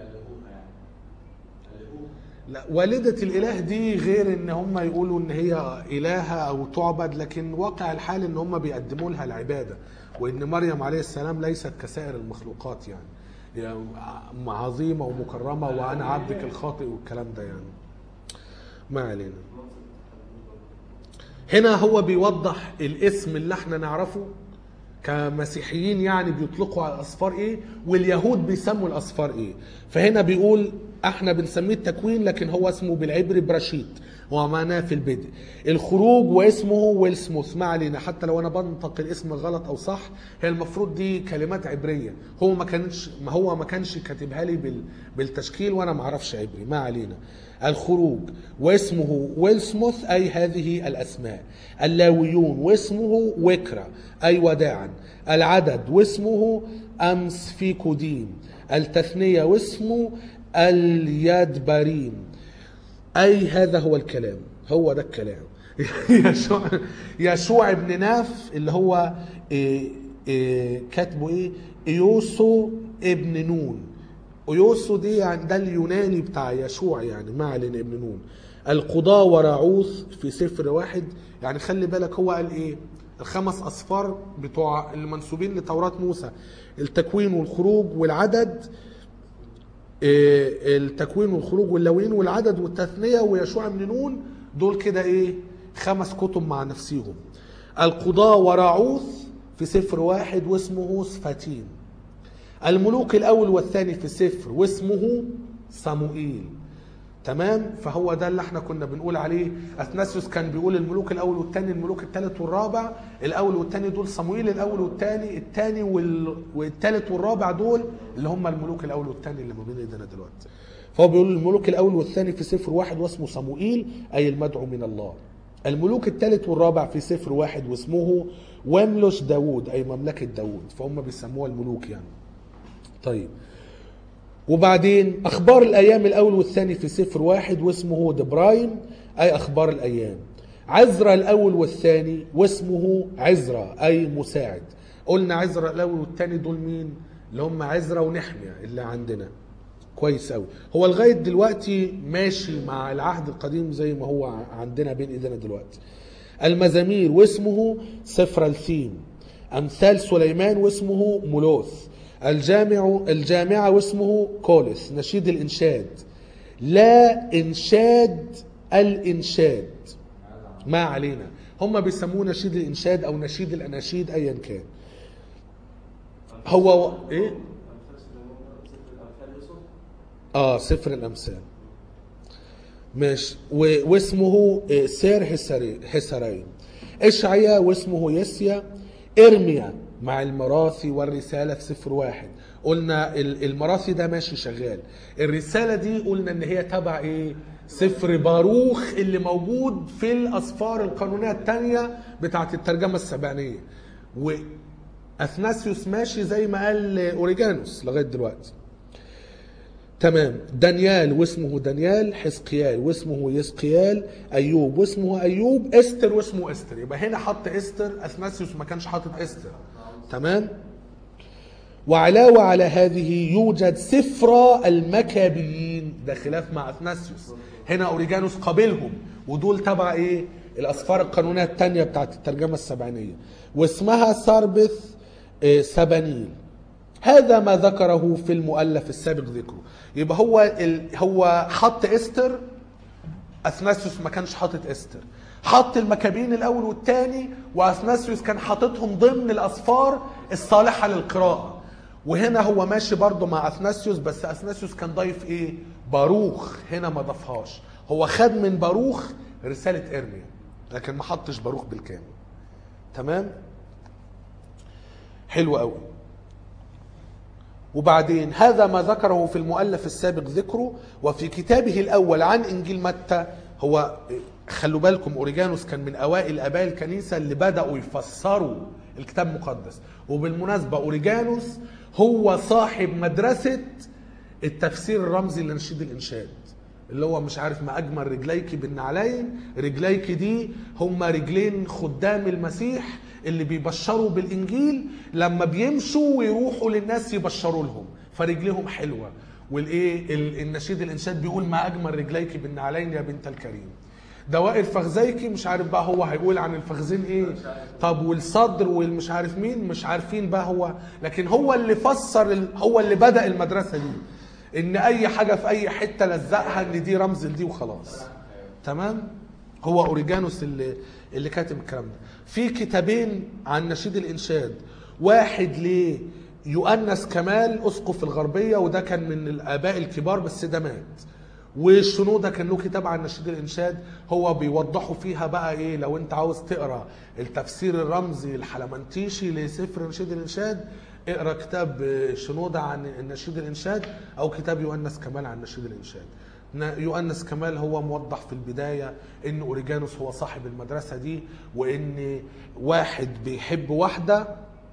لا والدة الإله دي غير إن هم يقولوا إن هي إلهة أو تعبد لكن واقع الحال إن هم بيقدموا لها العبادة وإن مريم عليه السلام ليست كسائر المخلوقات يعني, يعني عظيمة ومكرمة وأنا عبدك الخاطئ والكلام ده يعني ما علينا هنا هو بيوضح الاسم اللي احنا نعرفه كمسيحيين يعني بيطلقوا على الاصفار ايه واليهود بيسموا الاصفار ايه فهنا بيقول احنا بنسميه التكوين لكن هو اسمه بالعبري براشيت ومعناه في البدء الخروج واسمه ويلسموث ما علينا حتى لو انا بنطق الاسم غلط او صح هي المفروض دي كلمات عبريه هو ما كانش ما هو ما كانش كاتبها لي بال بالتشكيل وانا ما اعرفش عبري ما علينا الخروج واسمه ويلسموث أي هذه الأسماء اللاويون واسمه وكرة أي وداعا العدد واسمه أمس في كوديم التثنية واسمه اليدبريم أي هذا هو الكلام هو ده الكلام يشوع يشوع ابن ناف اللي هو إيه إيه كاتبه ايه ايوسو ابن نون ايوسو دي يعني ده اليوناني بتاع يشوع يعني ما علينا ابن نون القضاة وراعوث في سفر واحد يعني خلي بالك هو قال ايه الخمس اصفار بتوع المنسوبين لتوراة موسى التكوين والخروج والعدد إيه، التكوين والخروج واللوين والعدد والتثنية ويشوع بن نون دول كده ايه خمس كتب مع نفسيهم القضاء وراعوث في سفر واحد واسمه سفاتين الملوك الاول والثاني في سفر واسمه صموئيل تمام فهو ده اللي احنا كنا بنقول عليه اثناسيوس كان بيقول الملوك الاول والثاني الملوك الثالث والرابع الاول والثاني دول صموئيل الاول والثاني الثاني وال... والثالث والرابع دول اللي هم الملوك الاول والثاني اللي ما بين ايدينا دلوقتي فهو بيقول الملوك الاول والثاني في سفر واحد واسمه صموئيل اي المدعو من الله الملوك الثالث والرابع في سفر واحد واسمه وملش داوود اي مملكه داوود فهم بيسموها الملوك يعني طيب وبعدين اخبار الايام الاول والثاني في سفر واحد واسمه دبرايم اي اخبار الايام عزرا الاول والثاني واسمه عزرا اي مساعد قلنا عزرا الاول والثاني دول مين اللي هم عزرا ونحمية اللي عندنا كويس قوي هو لغايه دلوقتي ماشي مع العهد القديم زي ما هو عندنا بين ايدينا دلوقتي المزامير واسمه سفر الثيم امثال سليمان واسمه ملوث الجامع الجامعة واسمه كولس نشيد الإنشاد لا إنشاد الإنشاد ما علينا هم بيسموه نشيد الإنشاد أو نشيد الأناشيد أيا كان هو إيه؟ أمثال سليمان سفر الأمثال يوسف آه سفر الأمثال ماشي و- واسمه آه، سير حسري- حسرين اشعيا واسمه يسيا ارميا مع المراثي والرسالة في سفر واحد قلنا ال- المراثي ده ماشي شغال الرسالة دي قلنا ان هي تبع ايه سفر باروخ اللي موجود في الاسفار القانونية التانية بتاعت الترجمة السبعينية واثناسيوس ماشي زي ما قال اوريجانوس لغاية دلوقتي تمام دانيال واسمه دانيال حزقيال واسمه يسقيال ايوب واسمه ايوب استر واسمه استر يبقى هنا حط استر اثناسيوس ما كانش حاطط استر تمام وعلاوة على هذه يوجد سفر المكابيين ده خلاف مع اثناسيوس هنا اوريجانوس قابلهم ودول تبع ايه الاسفار القانونيه الثانيه بتاعت الترجمه السبعينيه واسمها ساربث آه، سبانيل هذا ما ذكره في المؤلف السابق ذكره يبقى هو ال... هو حط استر اثناسيوس ما كانش حاطط استر حط المكابين الاول والثاني واثناسيوس كان حاططهم ضمن الاسفار الصالحه للقراءه وهنا هو ماشي برضه مع اثناسيوس بس اثناسيوس كان ضايف ايه باروخ هنا ما ضافهاش هو خد من باروخ رساله ارميا لكن ما حطش باروخ بالكامل تمام حلو قوي وبعدين هذا ما ذكره في المؤلف السابق ذكره وفي كتابه الأول عن إنجيل متى هو خلوا بالكم أوريجانوس كان من أوائل آباء الكنيسة اللي بدأوا يفسروا الكتاب المقدس وبالمناسبة أوريجانوس هو صاحب مدرسة التفسير الرمزي لنشيد الإنشاد اللي هو مش عارف ما أجمل رجليك بالنعلين رجليك دي هما رجلين خدام المسيح اللي بيبشروا بالانجيل لما بيمشوا ويروحوا للناس يبشروا لهم فرجليهم حلوه والايه ال- النشيد الانشاد بيقول ما اجمل رجليك بالنعلين يا بنت الكريم دوائر فخذيكي مش عارف بقى هو هيقول عن الفخذين ايه طب والصدر والمش عارف مين مش عارفين بقى هو لكن هو اللي فسر ال- هو اللي بدا المدرسه دي ان اي حاجه في اي حته لزقها ان دي رمز لدي وخلاص تمام هو اوريجانوس اللي اللي كاتب الكلام ده في كتابين عن نشيد الانشاد واحد ليؤنس كمال اسقف الغربيه وده كان من الاباء الكبار بس ده مات والشنودة كان له كتاب عن نشيد الانشاد هو بيوضحوا فيها بقى ايه لو انت عاوز تقرا التفسير الرمزي الحلمنتيشي لسفر نشيد الانشاد اقرا كتاب شنودة عن نشيد الانشاد او كتاب يؤنس كمال عن نشيد الانشاد ن- يؤنس كمال هو موضح في البداية ان اوريجانوس هو صاحب المدرسة دي وان واحد بيحب واحدة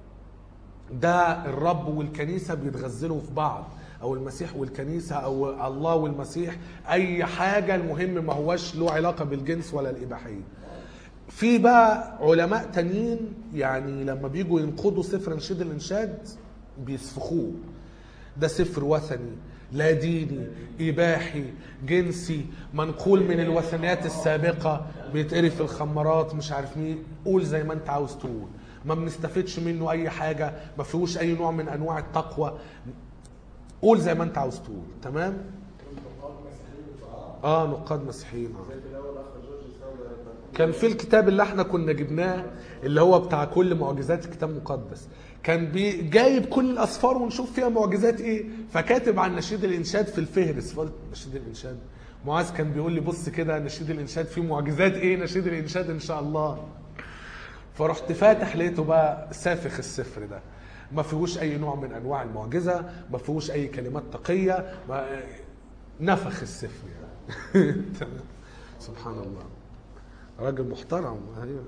ده الرب والكنيسة بيتغزلوا في بعض او المسيح والكنيسة او الله والمسيح اي حاجة المهم ما هوش له علاقة بالجنس ولا الاباحية في بقى علماء تانيين يعني لما بيجوا ينقضوا سفر نشيد الانشاد بيسفخوه ده سفر وثني لا ديني إباحي جنسي منقول من الوثنيات السابقة بيتقري في الخمارات مش عارف مين قول زي ما انت عاوز تقول ما بنستفدش منه أي حاجة ما فيهوش أي نوع من أنواع التقوى قول زي ما انت عاوز تقول تمام نقاط مسيحيين بقى. اه نقاد مسيحيين آه. زي في الاول اخ جورج ساوي كان في الكتاب اللي احنا كنا جبناه اللي هو بتاع كل معجزات الكتاب المقدس كان بي جايب كل الاصفار ونشوف فيها معجزات ايه فكاتب عن نشيد الانشاد في الفهرس فقلت نشيد الانشاد معاذ كان بيقول لي بص كده نشيد الانشاد فيه معجزات ايه نشيد الانشاد ان شاء الله فرحت فاتح لقيته بقى سافخ السفر ده ما فيهوش اي نوع من انواع المعجزه ما فيهوش اي كلمات تقيه ما نفخ السفر يعني تمام. سبحان الله راجل محترم أيوة.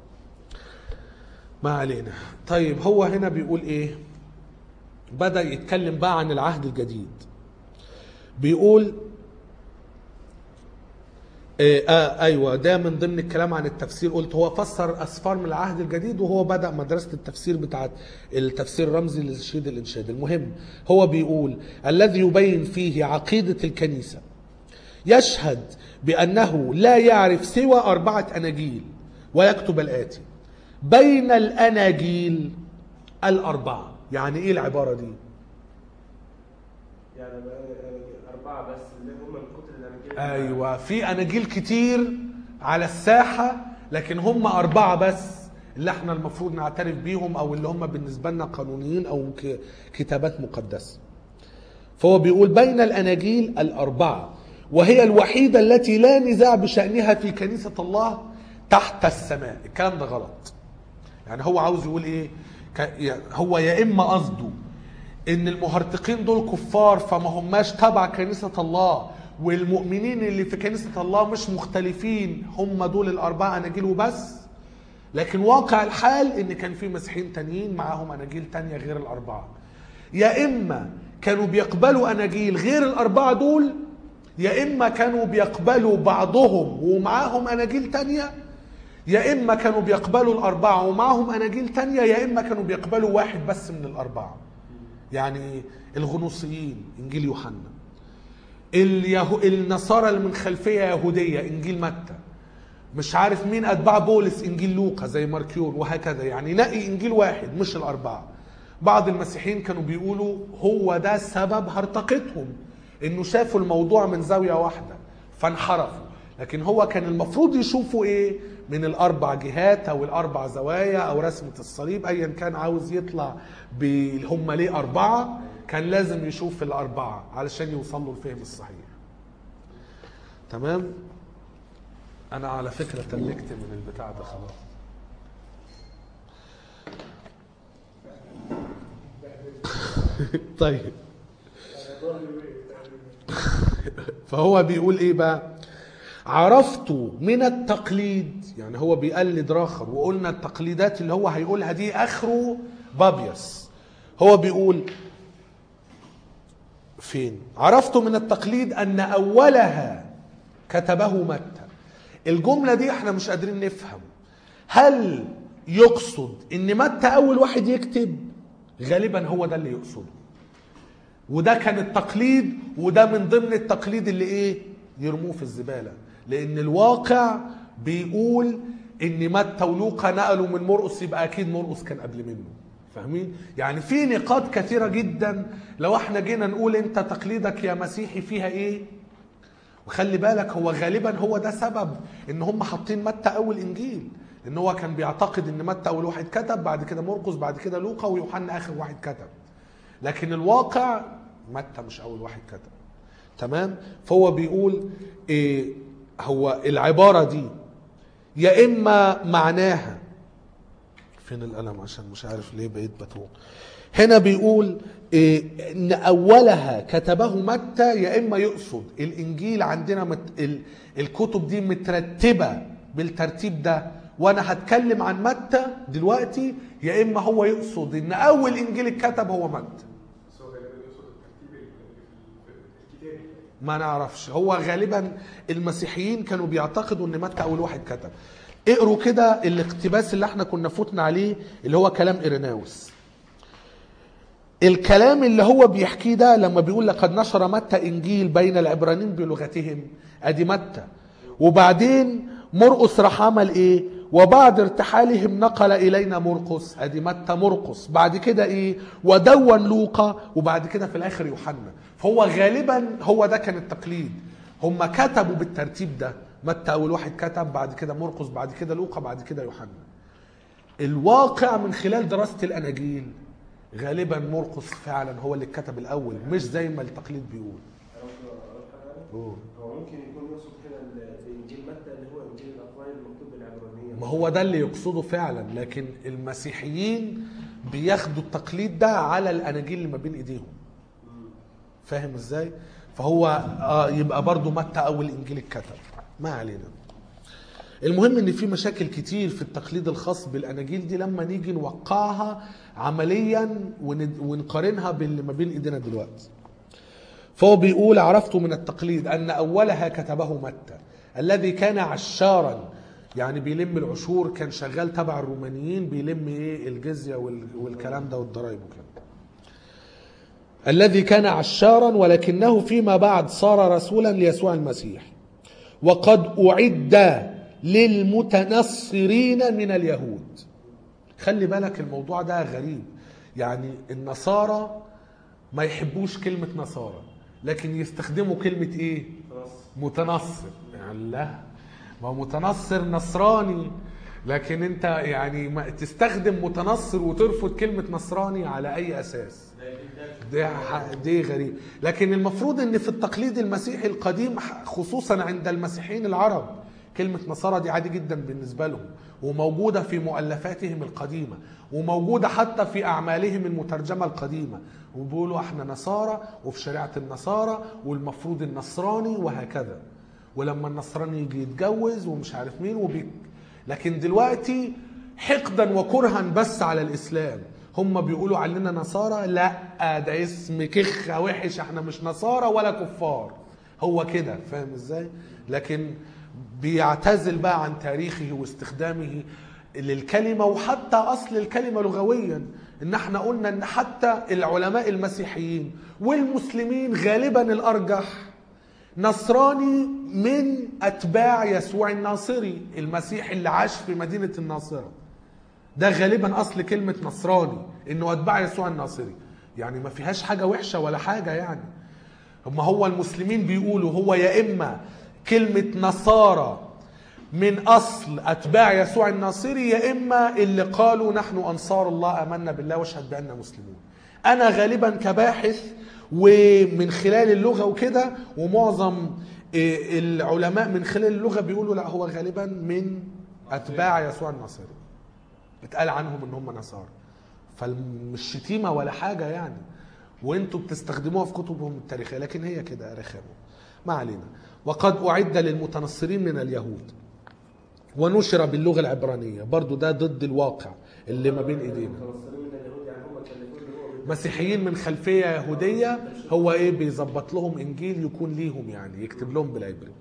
ما علينا طيب هو هنا بيقول ايه بدأ يتكلم بقى عن العهد الجديد بيقول إيه آه ايوه ده من ضمن الكلام عن التفسير قلت هو فسر اسفار من العهد الجديد وهو بدا مدرسه التفسير بتاعت التفسير الرمزي للشيد الانشاد المهم هو بيقول الذي يبين فيه عقيده الكنيسه يشهد بأنه لا يعرف سوى أربعة أناجيل ويكتب الآتي بين الأناجيل الأربعة يعني إيه العبارة دي؟ يعني بقى- اربعه بس اللي هم من كتر الاناجيل أيوة في أناجيل كتير على الساحة لكن هم أربعة بس اللي احنا المفروض نعترف بيهم أو اللي هم بالنسبة لنا قانونيين أو ك- كتابات مقدسة فهو بيقول بين الأناجيل الأربعة وهي الوحيدة التي لا نزاع بشأنها في كنيسة الله تحت السماء الكلام ده غلط يعني هو عاوز يقول ايه ك- يا- هو يا اما قصده ان المهرطقين دول كفار فما هماش تبع كنيسة الله والمؤمنين اللي في كنيسة الله مش مختلفين هم دول الأربعة أناجيل وبس لكن واقع الحال ان كان في مسيحيين تانيين معاهم أناجيل تانية غير الأربعة يا إما كانوا بيقبلوا أناجيل غير الأربعة دول يا إما كانوا بيقبلوا بعضهم ومعاهم أناجيل تانية يا إما كانوا بيقبلوا الأربعة ومعاهم أناجيل تانية يا إما كانوا بيقبلوا واحد بس من الأربعة يعني الغنوصيين إنجيل يوحنا اليهو... النصارى اللي من خلفية يهودية إنجيل متى مش عارف مين أتباع بولس إنجيل لوقا زي ماركيون وهكذا يعني نقي إنجيل واحد مش الأربعة بعض المسيحيين كانوا بيقولوا هو ده سبب هرطقتهم إنه شافوا الموضوع من زاوية واحدة فانحرفوا لكن هو كان المفروض يشوفوا إيه من الأربع جهات أو الأربع زوايا أو رسمة الصليب أيا كان عاوز يطلع ب- هم ليه أربعة كان لازم يشوف الأربعة علشان يوصلوا الفهم الصحيح تمام انا على فكره تلكت من البتاع ده خلاص طيب انا ظهري وقف تقريبا فهو بيقول ايه بقى عرفت من التقليد يعني هو بيقلد راخر وقلنا التقليدات اللي هو هيقولها دي اخره بابيس هو بيقول فين عرفت من التقليد ان اولها كتبه متى الجمله دي احنا مش قادرين نفهم هل يقصد ان متى اول واحد يكتب غالبا هو ده اللي يقصده وده كان التقليد وده من ضمن التقليد اللي ايه يرموه في الزباله لان الواقع بيقول ان متى ولوقا نقلوا من مرقس يبقى اكيد مرقس كان قبل منه فاهمين يعني في نقاط كثيره جدا لو احنا جينا نقول انت تقليدك يا مسيحي فيها ايه وخلي بالك هو غالبا هو ده سبب ان هم حاطين متى اول انجيل ان هو كان بيعتقد ان متى اول واحد كتب بعد كده مرقس بعد كده لوقا ويوحنا اخر واحد كتب لكن الواقع متى مش اول واحد كتب تمام فهو بيقول إيه هو العباره دي يا اما معناها فين القلم عشان مش عارف ليه بقيت بتوه هنا بيقول إيه ان اولها كتبه متى يا اما يقصد الانجيل عندنا مت ال الكتب دي مترتبه بالترتيب ده وانا هتكلم عن متى دلوقتي يا اما هو يقصد ان اول انجيل اتكتب هو متى بس هو غالبا يقصد الترتيب ال- ال- الكتابي ما نعرفش هو غالبا المسيحيين كانوا بيعتقدوا ان متى اول واحد كتب اقروا كده الاقتباس اللي احنا كنا فوتنا عليه اللي هو كلام إيريناوس الكلام اللي هو بيحكيه ده لما بيقول لقد نشر متى انجيل بين العبرانيين بلغتهم ادي متى وبعدين مرقس راح عمل ايه وبعد ارتحالهم نقل الينا مرقس ادي متى مرقس بعد كده ايه ودون لوقا وبعد كده في الاخر يوحنا فهو غالبا هو ده كان التقليد هم كتبوا بالترتيب ده متى اول واحد كتب بعد كده مرقس بعد كده لوقا بعد كده يوحنا الواقع من خلال دراسه الاناجيل غالبا مرقس فعلا هو اللي كتب الاول مش زي ما التقليد بيقول أوه. هو ممكن يكون يقصد كده ال- في انجيل متى اللي هو انجيل الاقوال المكتوب بالعبرانيه ما هو ده اللي يقصده فعلا لكن المسيحيين بياخدوا التقليد ده على الاناجيل اللي ما بين ايديهم فاهم ازاي فهو آه يبقى برضو متى اول انجيل اتكتب ما علينا المهم ان في مشاكل كتير في التقليد الخاص بالاناجيل دي لما نيجي نوقعها عمليا ون- ونقارنها باللي ما بين ايدينا دلوقتي فهو بيقول عرفت من التقليد ان اولها كتبه متى الذي كان عشارا يعني بيلم العشور كان شغال تبع الرومانيين بيلم ايه الجزيه وال- والكلام ده والضرايب وكده الذي كان عشارا ولكنه فيما بعد صار رسولا ليسوع المسيح وقد أعد للمتنصرين من اليهود خلي بالك الموضوع ده غريب يعني النصارى ما يحبوش كلمة نصارى لكن يستخدموا كلمة ايه خلاص متنصر يعني لا ما هو متنصر نصراني لكن انت يعني ما تستخدم متنصر وترفض كلمة نصراني على اي اساس ده ح- دي غريب لكن المفروض ان في التقليد المسيحي القديم ح- خصوصا عند المسيحيين العرب كلمة نصارى دي عادي جدا بالنسبة لهم وموجودة في مؤلفاتهم القديمة وموجودة حتى في أعمالهم المترجمة القديمة وبيقولوا احنا نصارى وفي شريعة النصارى والمفروض النصراني وهكذا ولما النصراني يجي يتجوز ومش عارف مين وبي... لكن دلوقتي حقدا وكرها بس على الإسلام هم بيقولوا علينا نصارى لا ده اسم كخة وحش احنا مش نصارى ولا كفار هو كده فاهم ازاي لكن بيعتزل بقى عن تاريخه واستخدامه للكلمة وحتى أصل الكلمة لغويا إن احنا قلنا إن حتى العلماء المسيحيين والمسلمين غالبا الأرجح نصراني من أتباع يسوع الناصري المسيح اللي عاش في مدينة الناصرة ده غالبا اصل كلمه نصراني انه اتباع يسوع الناصري يعني ما فيهاش حاجه وحشه ولا حاجه يعني هم هو المسلمين بيقولوا هو يا اما كلمه نصارى من اصل اتباع يسوع الناصري يا اما اللي قالوا نحن انصار الله امنا بالله واشهد باننا مسلمون انا غالبا كباحث ومن خلال اللغه وكده ومعظم إيه، العلماء من خلال اللغه بيقولوا لا هو غالبا من اتباع يسوع الناصري اتقال عنهم ان هم نصارى فمش شتيمه ولا حاجه يعني وانتوا بتستخدموها في كتبهم التاريخيه لكن هي كده رخامه ما علينا وقد اعد للمتنصرين من اليهود ونشر باللغه العبرانيه برضو ده ضد الواقع اللي ما بين ايدينا المتنصرين من اليهود يعني هم كلفوه اللي هو مسيحيين من خلفيه يهوديه هو ايه بيظبط لهم انجيل يكون ليهم يعني يكتب لهم بالعبري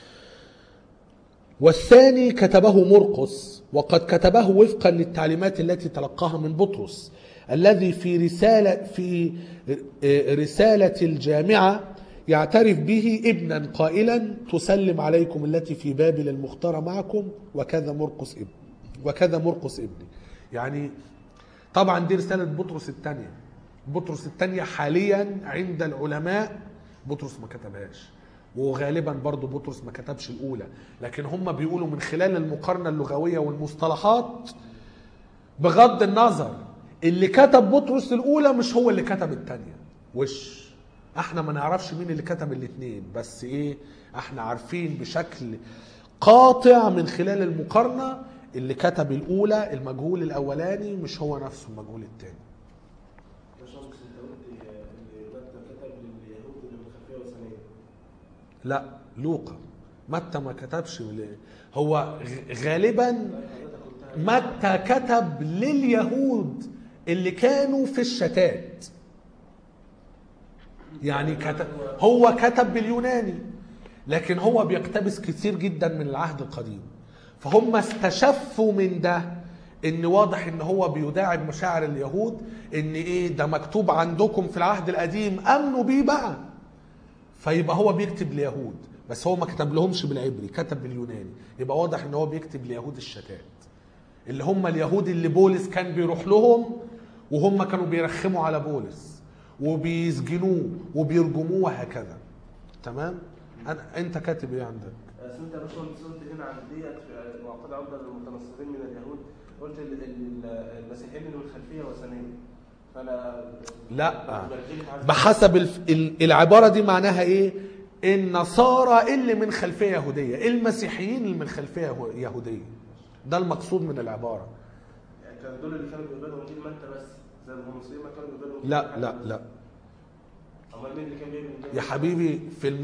والثاني كتبه مرقس وقد كتبه وفقا للتعليمات التي تلقاها من بطرس الذي في رسالة في رسالة الجامعة يعترف به ابنا قائلا تسلم عليكم التي في بابل المختارة معكم وكذا مرقس ابن وكذا مرقس ابني يعني طبعا دي رسالة بطرس الثانية بطرس الثانية حاليا عند العلماء بطرس ما كتبهاش وغالبا برضو بطرس ما كتبش الأولى لكن هم بيقولوا من خلال المقارنة اللغوية والمصطلحات بغض النظر اللي كتب بطرس الأولى مش هو اللي كتب الثانية وش احنا ما نعرفش مين اللي كتب الاثنين بس ايه احنا عارفين بشكل قاطع من خلال المقارنة اللي كتب الأولى المجهول الأولاني مش هو نفسه المجهول الثاني باشمهندس انت قلت اللي متى كتب لليهود اللي من خلفيه وثنيه لا لوقا متى ما كتبش ل- هو غ- غالبا متى كتب لليهود اللي كانوا في الشتات يعني كتب هو كتب باليوناني لكن هو بيقتبس كتير جدا من العهد القديم فهم استشفوا من ده ان واضح ان هو بيداعب مشاعر اليهود ان ايه ده مكتوب عندكم في العهد القديم امنوا بيه بقى فيبقى هو بيكتب ليهود بس هو ما كتب لهمش بالعبري كتب باليوناني يبقى واضح ان هو بيكتب ليهود الشتات اللي هم اليهود اللي بولس كان بيروح لهم وهم كانوا بيرخموا على بولس وبيسجنوه وبيرجموه وهكذا تمام أنا انت كاتب ايه عندك بس انت يا باشمهندس قلت هنا عن ديت في معقد عقده للمتنصرين من اليهود قلت ال- ال- المسيحيين اللي من خلفيه وثنيه فانا لا برجلك عايز- بحسب الف... ال- العبارة دي معناها ايه النصارى اللي من خلفية يهودية المسيحيين اللي من خلفية يهو- يهودية ده المقصود من العبارة يعني كان دول اللي كانوا بيقبلوا انجيل متى بس زي المصريين ما كانوا بيقبلوا إنجيل لا متى. لا لا امال مين اللي كان بيقبل إنجيل يا متى؟ حبيبي في الم...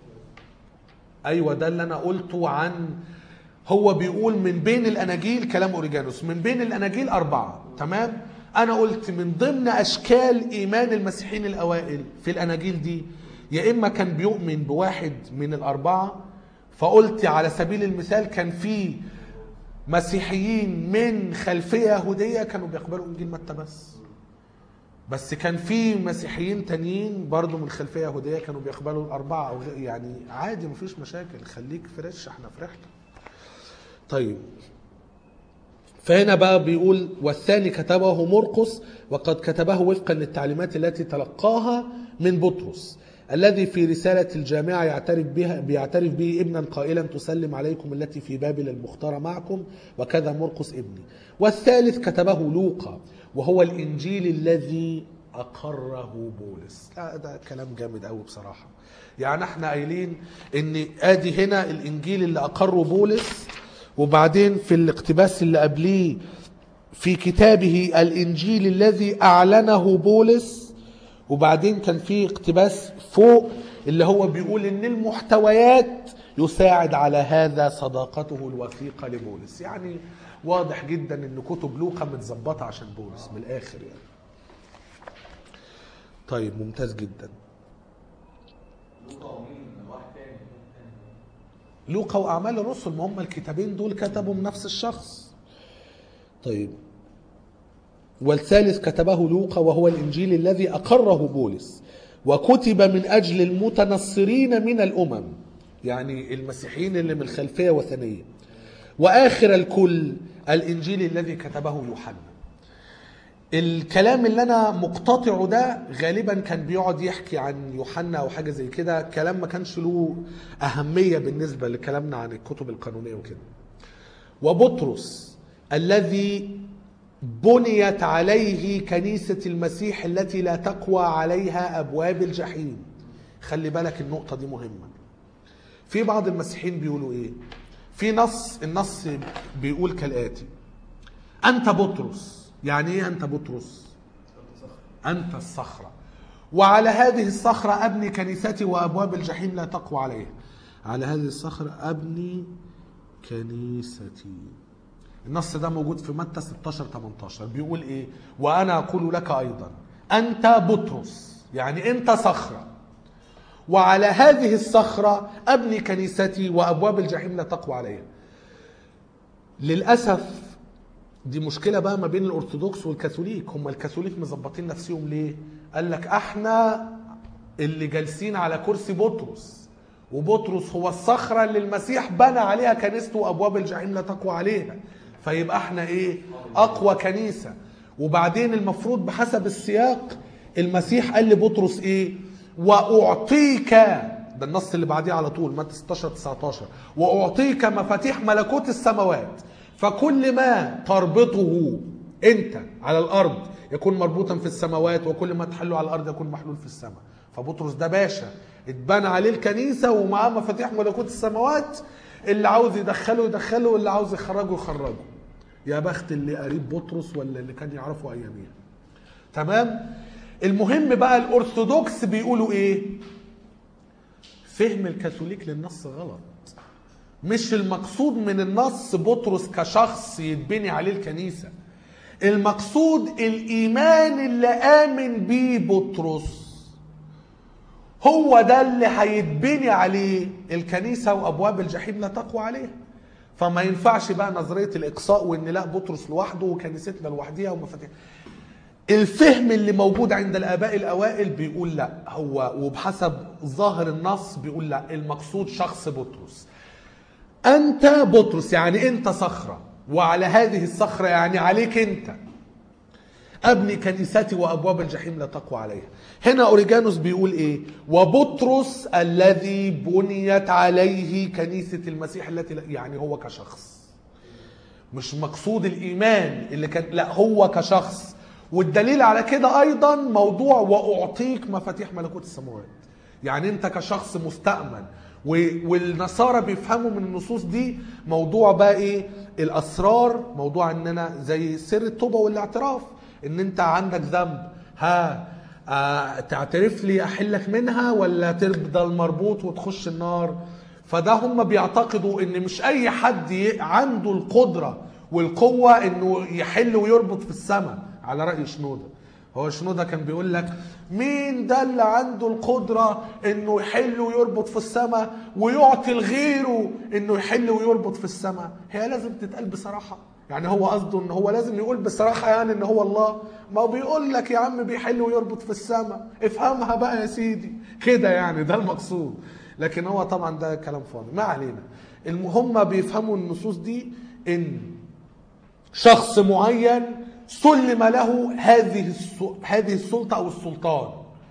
ايوه ده اللي انا قلته عن هو بيقول من بين الاناجيل كلام اوريجانوس من بين الاناجيل اربعه تمام انا قلت من ضمن اشكال ايمان المسيحيين الاوائل في الاناجيل دي يا اما كان بيؤمن بواحد من الاربعه فقلت على سبيل المثال كان في مسيحيين من خلفيه يهوديه كانوا بيقبلوا انجيل متى بس بس كان في مسيحيين تانيين برضو من خلفيه يهوديه كانوا بيقبلوا الاربعه او غير- يعني عادي مفيش مشاكل خليك فريش احنا في رحله طيب فهنا بقى بيقول والثاني كتبه مرقس وقد كتبه وفقا للتعليمات التي تلقاها من بطرس الذي في رسالة الجامعة يعترف بها بيعترف به ابنا قائلا تسلم عليكم التي في بابل المختارة معكم وكذا مرقس ابني والثالث كتبه لوقا وهو الإنجيل الذي أقره بولس لا ده كلام جامد قوي بصراحة يعني احنا قايلين ان ادي هنا الانجيل اللي اقره بولس وبعدين في الاقتباس اللي قبليه في كتابه الانجيل الذي اعلنه بولس وبعدين كان في اقتباس فوق اللي هو بيقول ان المحتويات يساعد على هذا صداقته الوثيقه لبولس يعني واضح جدا ان كتب لوقا متظبطه عشان بولس من الاخر يعني طيب ممتاز جدا لوقا ومين واحد تاني لوقا واعمال الرسل ما هم الكتابين دول كتبوا من نفس الشخص طيب والثالث كتبه لوقا وهو الانجيل الذي اقره بولس وكتب من اجل المتنصرين من الامم يعني المسيحيين اللي من الخلفيه وثنيه واخر الكل الانجيل الذي كتبه يوحنا الكلام اللي انا مقتطعه ده غالبا كان بيقعد يحكي عن يوحنا او حاجه زي كده كلام ما كانش له اهميه بالنسبه لكلامنا عن الكتب القانونيه وكده وبطرس الذي بنيت عليه كنيسه المسيح التي لا تقوى عليها ابواب الجحيم خلي بالك النقطه دي مهمه في بعض المسيحيين بيقولوا ايه في نص النص بيقول كالاتي انت بطرس يعني ايه انت بطرس انت الصخره وعلى هذه الصخره ابني كنيستي وابواب الجحيم لا تقوى عليها على هذه الصخره ابني كنيستي النص ده موجود في متى 16 18 بيقول ايه وانا اقول لك ايضا انت بطرس يعني انت صخره وعلى هذه الصخره ابني كنيستي وابواب الجحيم لا تقوى عليها للاسف دي مشكله بقى ما بين الارثوذكس والكاثوليك هم الكاثوليك مظبطين نفسهم ليه قال لك احنا اللي جالسين على كرسي بطرس وبطرس هو الصخره اللي المسيح بنى عليها كنيسته وابواب الجحيم لا تقوى عليها فيبقى احنا ايه اقوى كنيسه وبعدين المفروض بحسب السياق المسيح قال لبطرس ايه واعطيك ده النص اللي بعديه على طول متى 16 19 واعطيك مفاتيح ملكوت السماوات فكل ما تربطه انت على الارض يكون مربوطا في السماوات وكل ما تحله على الارض يكون محلول في السماء فبطرس ده باشا اتبنى عليه الكنيسه ومعاه مفاتيح ملكوت السماوات اللي عاوز يدخله يدخله واللي عاوز يخرجه يخرجه يا بخت اللي قريب بطرس ولا اللي كان يعرفه اياميها تمام المهم بقى الارثوذكس بيقولوا ايه فهم الكاثوليك للنص غلط مش المقصود من النص بطرس كشخص يتبني عليه الكنيسة المقصود الإيمان اللي آمن بيه بطرس هو ده اللي هيتبني عليه الكنيسة وأبواب الجحيم لا تقوى عليه فما ينفعش بقى نظرية الإقصاء وإن لا بطرس لوحده وكنيستنا لوحديها ومفاتيح الفهم اللي موجود عند الآباء الأوائل بيقول لا هو وبحسب ظاهر النص بيقول لا المقصود شخص بطرس انت بطرس يعني انت صخره وعلى هذه الصخرة يعني عليك انت ابني كنيستي وابواب الجحيم لا تقوى عليها هنا اوريجانوس بيقول ايه وبطرس الذي بنيت عليه كنيسة المسيح التي لا- يعني هو كشخص مش مقصود الايمان اللي كان لا هو كشخص والدليل على كده ايضا موضوع واعطيك مفاتيح ملكوت السماوات يعني انت كشخص مستأمن و- والنصارى بيفهموا من النصوص دي موضوع بقى ايه الاسرار موضوع اننا زي سر التوبه والاعتراف ان انت عندك ذنب ها آه تعترف لي احلك منها ولا تفضل مربوط وتخش النار فده هم بيعتقدوا ان مش اي حد ي- عنده القدره والقوه انه يحل ويربط في السماء على راي شنوده هو شنوده كان بيقول لك مين ده اللي عنده القدره انه يحل ويربط في السماء ويعطي لغيره انه يحل ويربط في السماء هي لازم تتقال بصراحه يعني هو قصده ان هو لازم يقول بصراحه يعني ان هو الله ما هو بيقول لك يا عم بيحل ويربط في السماء افهمها بقى يا سيدي كده يعني ده المقصود لكن هو طبعا ده كلام فاضي ما علينا المهم بيفهموا النصوص دي ان شخص معين سلم له هذه الس- هذه السلطه او السلطان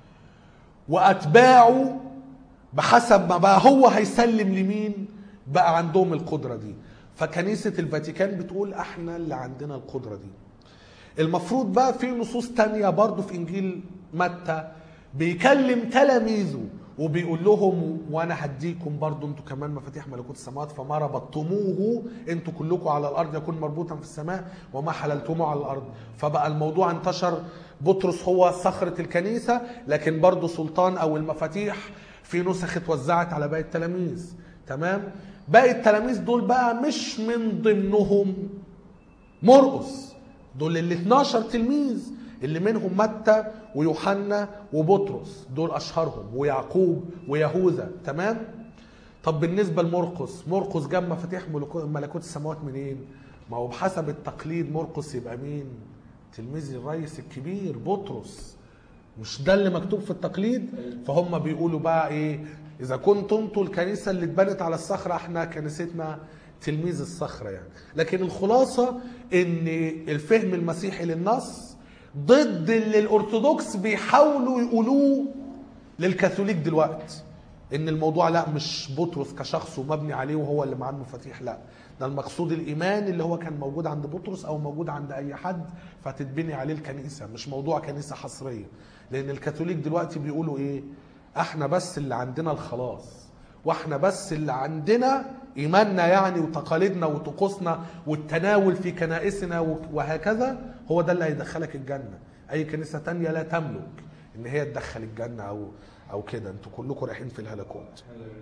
واتباعه بحسب ما بقى هو هيسلم لمين بقى عندهم القدره دي فكنيسه الفاتيكان بتقول احنا اللي عندنا القدره دي المفروض بقى في نصوص تانية برضو في انجيل متى بيكلم تلاميذه وبيقول لهم وانا هديكم برضو انتوا كمان مفاتيح ملكوت السماوات فما ربطتموه انتوا كلكم على الارض يكون مربوطا في السماء وما حللتموه على الارض فبقى الموضوع انتشر بطرس هو صخرة الكنيسة لكن برضو سلطان او المفاتيح في نسخ اتوزعت على باقي التلاميذ تمام باقي التلاميذ دول بقى مش من ضمنهم مرقس دول ال 12 تلميذ اللي منهم متى ويوحنا وبطرس دول اشهرهم ويعقوب ويهوذا تمام طب بالنسبه لمرقس مرقس جاب مفاتيح ملكو- ملكوت السماوات منين ما هو بحسب التقليد مرقس يبقى مين تلميذ الرئيس الكبير بطرس مش ده اللي مكتوب في التقليد فهم بيقولوا بقى ايه اذا كنتم انتوا الكنيسه اللي اتبنت على الصخره احنا كنيستنا تلميذ الصخره يعني لكن الخلاصه ان الفهم المسيحي للنص ضد اللي الارثوذكس بيحاولوا يقولوه للكاثوليك دلوقتي ان الموضوع لا مش بطرس كشخص ومبني عليه وهو اللي معاه المفاتيح لا ده المقصود الايمان اللي هو كان موجود عند بطرس او موجود عند اي حد فتتبني عليه الكنيسه مش موضوع كنيسه حصريه لان الكاثوليك دلوقتي بيقولوا ايه احنا بس اللي عندنا الخلاص واحنا بس اللي عندنا ايماننا يعني وتقاليدنا وطقوسنا والتناول في كنائسنا وهكذا هو ده اللي هيدخلك الجنه اي كنيسه تانية لا تملك ان هي تدخل الجنه او او كده انتوا كلكم رايحين في الهلاكوت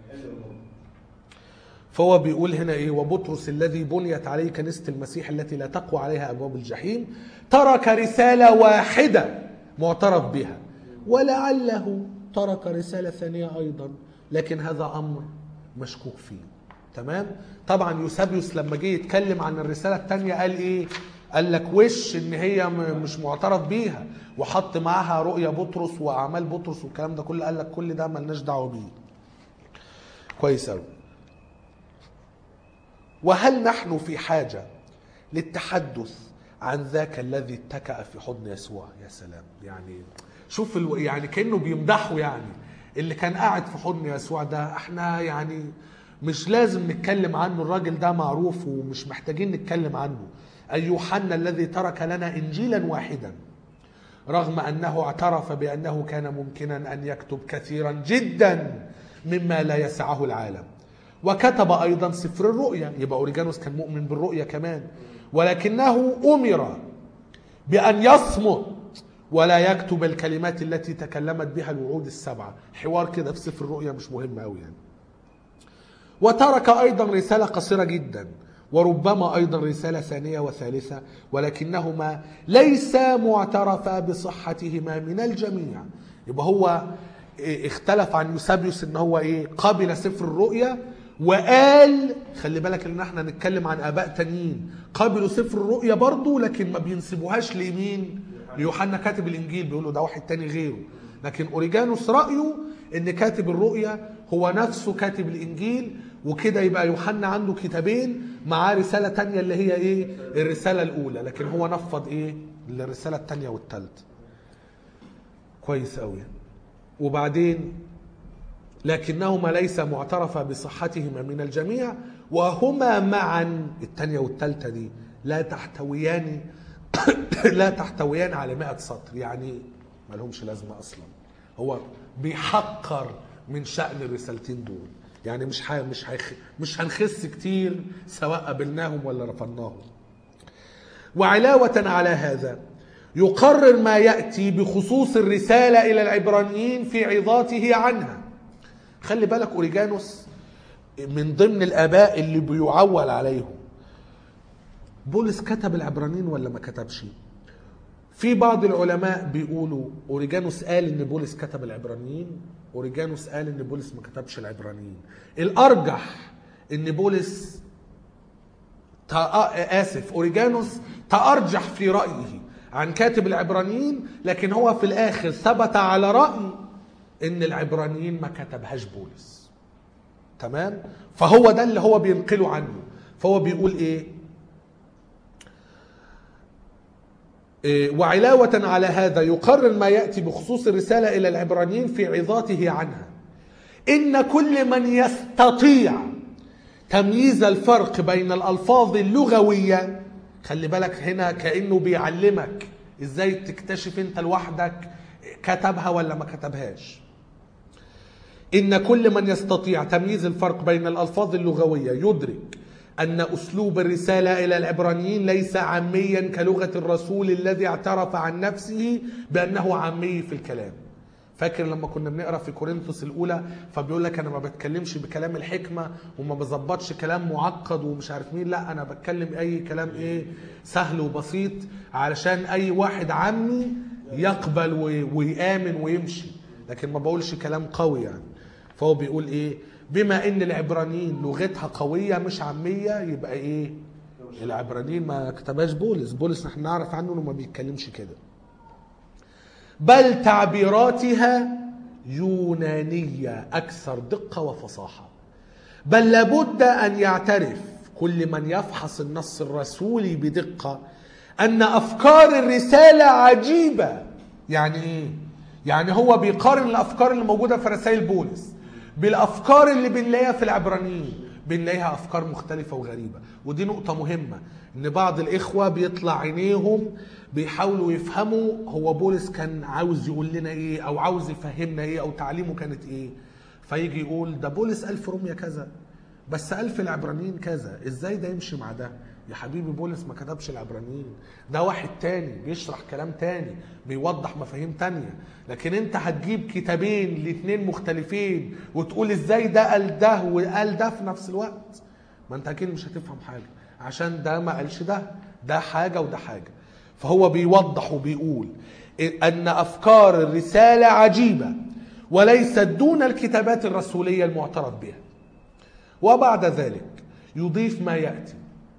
فهو بيقول هنا ايه وبطرس الذي بنيت عليه كنيسه المسيح التي لا تقوى عليها ابواب الجحيم ترك رساله واحده معترف بها ولعله ترك رساله ثانيه ايضا لكن هذا امر مشكوك فيه تمام طبعا يوسابيوس لما جه يتكلم عن الرساله الثانيه قال ايه قال لك وش ان هي م- مش معترف بيها وحط معاها رؤيا بطرس واعمال بطرس والكلام ده كله قال لك كل ده ملناش دعوه بيه كويس قوي وهل نحن في حاجة للتحدث عن ذاك الذي اتكأ في حضن يسوع يا سلام يعني شوف الو... يعني كأنه بيمدحه يعني اللي كان قاعد في حضن يسوع ده احنا يعني مش لازم نتكلم عنه الراجل ده معروف ومش محتاجين نتكلم عنه أي يوحنا الذي ترك لنا إنجيلا واحدا رغم أنه اعترف بأنه كان ممكنا أن يكتب كثيرا جدا مما لا يسعه العالم وكتب أيضا سفر الرؤيا يبقى أوريجانوس كان مؤمن بالرؤيا كمان ولكنه أمر بأن يصمت ولا يكتب الكلمات التي تكلمت بها الوعود السبعة حوار كده في سفر الرؤيا مش مهم أوي يعني وترك أيضا رسالة قصيرة جدا وربما أيضا رسالة ثانية وثالثة ولكنهما ليس معترفا بصحتهما من الجميع يبقى هو إيه اختلف عن يوسابيوس ان هو ايه قبل سفر الرؤيا وقال خلي بالك ان احنا نتكلم عن اباء تانيين قبلوا سفر الرؤيا برضو لكن ما بينسبوهاش لمين ليوحنا كاتب الانجيل بيقولوا ده واحد تاني غيره لكن اوريجانوس رايه ان كاتب الرؤيا هو نفسه كاتب الانجيل وكده يبقى يوحنا عنده كتابين معاه رسالة تانية اللي هي ايه الرسالة الأولى لكن هو نفض ايه الرسالة التانية والتالتة كويس قوي وبعدين لكنهما ليس معترفا بصحتهما من الجميع وهما معا التانية والتالتة دي لا تحتويان لا تحتويان على 100 سطر يعني ما لهمش لازمة أصلا هو بيحقر من شأن الرسالتين دول يعني مش ح... مش هيخ... مش هنخس كتير سواء قبلناهم ولا رفضناهم وعلاوة على هذا يقرر ما يأتي بخصوص الرسالة إلى العبرانيين في عظاته عنها خلي بالك أوريجانوس من ضمن الآباء اللي بيعول عليهم بولس كتب العبرانيين ولا ما كتبش في بعض العلماء بيقولوا اوريجانوس قال ان بولس كتب العبرانيين اوريجانوس قال ان بولس ما كتبش العبرانيين الارجح ان بولس تأ... اسف اوريجانوس تارجح في رايه عن كاتب العبرانيين لكن هو في الاخر ثبت على راي ان العبرانيين ما كتبهاش بولس تمام فهو ده اللي هو بينقله عنه فهو بيقول ايه إيه، وعلاوة على هذا يقرر ما يأتي بخصوص الرسالة إلى العبرانيين في عظاته عنها إن كل من يستطيع تمييز الفرق بين الألفاظ اللغوية خلي بالك هنا كأنه بيعلمك إزاي تكتشف أنت لوحدك كتبها ولا ما كتبهاش إن كل من يستطيع تمييز الفرق بين الألفاظ اللغوية يدرك أن أسلوب الرسالة إلى العبرانيين ليس عاميا كلغة الرسول الذي اعترف عن نفسه بأنه عامي في الكلام فاكر لما كنا بنقرا في كورنثوس الاولى فبيقول لك انا ما بتكلمش بكلام الحكمه وما بظبطش كلام معقد ومش عارف مين لا انا بتكلم اي كلام ايه سهل وبسيط علشان اي واحد عامي يقبل وي- ويامن ويمشي لكن ما بقولش كلام قوي يعني فهو بيقول ايه بما ان العبرانيين لغتها قويه مش عاميه يبقى ايه العبرانيين ما كتبهاش بولس بولس احنا نعرف عنه انه ما بيتكلمش كده بل تعبيراتها يونانيه اكثر دقه وفصاحه بل لابد ان يعترف كل من يفحص النص الرسولي بدقه ان افكار الرساله عجيبه يعني ايه يعني هو بيقارن الافكار اللي موجوده في رسائل بولس بالافكار اللي بنلاقيها في العبرانيين بنلاقيها افكار مختلفه وغريبه ودي نقطه مهمه ان بعض الاخوه بيطلع عينيهم بيحاولوا يفهموا هو بولس كان عاوز يقول لنا ايه او عاوز يفهمنا ايه او تعليمه كانت ايه فيجي يقول ده بولس قال في روميا كذا بس قال في العبرانيين كذا ازاي ده يمشي مع ده يا حبيبي بولس ما كتبش العبرانيين ده واحد تاني بيشرح كلام تاني بيوضح مفاهيم تانية لكن انت هتجيب كتابين لاتنين مختلفين وتقول ازاي ده قال ده وقال ده في نفس الوقت ما انت اكيد مش هتفهم حاجة عشان ده ما قالش ده ده حاجة وده حاجة فهو بيوضح وبيقول ان افكار الرسالة عجيبة وليست دون الكتابات الرسولية المعترف بها وبعد ذلك يضيف ما ياتي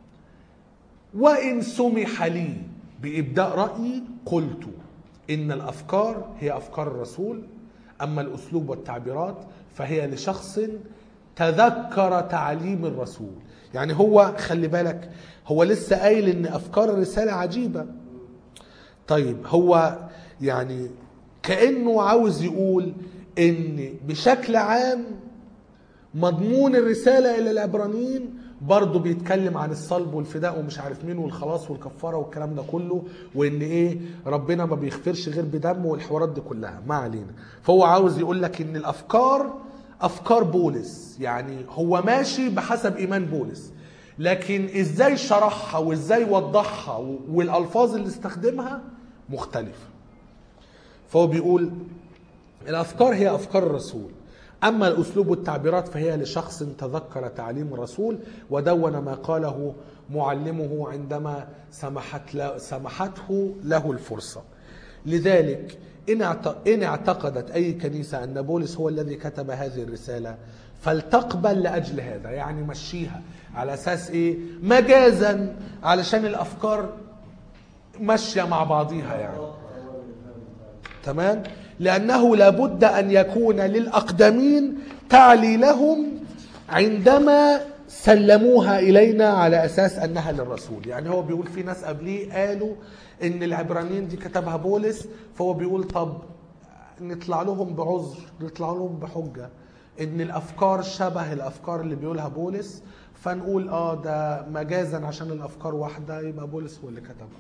وان سمح لي بابداء رايي قلت ان الافكار هي افكار الرسول اما الاسلوب والتعبيرات فهي لشخص تذكر تعليم الرسول يعني هو خلي بالك هو لسه قايل ان افكار الرساله عجيبه طيب هو يعني كانه عاوز يقول ان بشكل عام مضمون الرسالة إلى العبرانيين برضه بيتكلم عن الصلب والفداء ومش عارف مين والخلاص والكفارة والكلام ده كله وإن إيه ربنا ما بيغفرش غير بدم والحوارات دي كلها ما علينا فهو عاوز يقول لك إن الأفكار أفكار بولس يعني هو ماشي بحسب إيمان بولس لكن إزاي شرحها وإزاي وضحها والألفاظ اللي استخدمها مختلفة فهو بيقول الافكار هي افكار الرسول اما الاسلوب والتعبيرات فهي لشخص تذكر تعليم الرسول ودون ما قاله معلمه عندما سمحت له سمحته له الفرصه لذلك إن اعت- إن اعتقدت أي كنيسة أن بولس هو الذي كتب هذه الرسالة فلتقبل لأجل هذا يعني مشيها على أساس إيه مجازا علشان الأفكار ماشية مع بعضيها يعني تمام لأنه لابد أن يكون للأقدمين تعليلهم عندما سلموها الينا على اساس انها للرسول يعني هو بيقول في ناس قبليه قالوا ان العبرانيين دي كتبها بولس فهو بيقول طب نطلع لهم بعذر نطلع لهم بحجه ان الافكار شبه الافكار اللي بيقولها بولس فنقول اه ده مجازا عشان الافكار واحده يبقى بولس هو اللي كتبها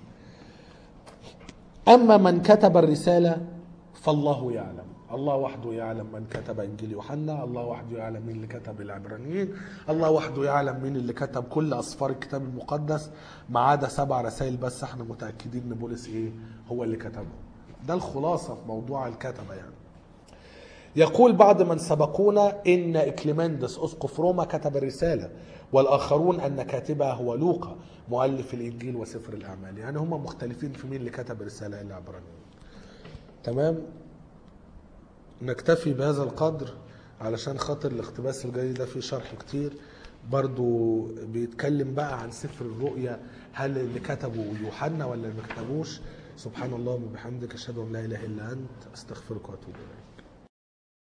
أما من كتب الرسالة فالله يعلم الله وحده يعلم من كتب إنجيل يوحنا الله وحده يعلم مين اللي كتب العبرانيين الله وحده يعلم مين اللي كتب كل أسفار الكتاب المقدس ما عدا سبع رسائل بس احنا متأكدين إن بولس إيه هو اللي كتبهم ده الخلاصة في موضوع الكتبة يعني يقول بعض من سبقونا ان اكليمندس اسقف روما كتب الرساله والاخرون ان كاتبها هو لوقا مؤلف الانجيل وسفر الاعمال يعني هم مختلفين في مين اللي كتب الرساله العبرانيه تمام نكتفي بهذا القدر علشان خاطر الاقتباس الجاي ده فيه شرح كتير برضو بيتكلم بقى عن سفر الرؤيا هل اللي كتبه يوحنا ولا اللي ما كتبوش سبحان الله وبحمدك اشهد ان لا اله الا انت استغفرك واتوب اليك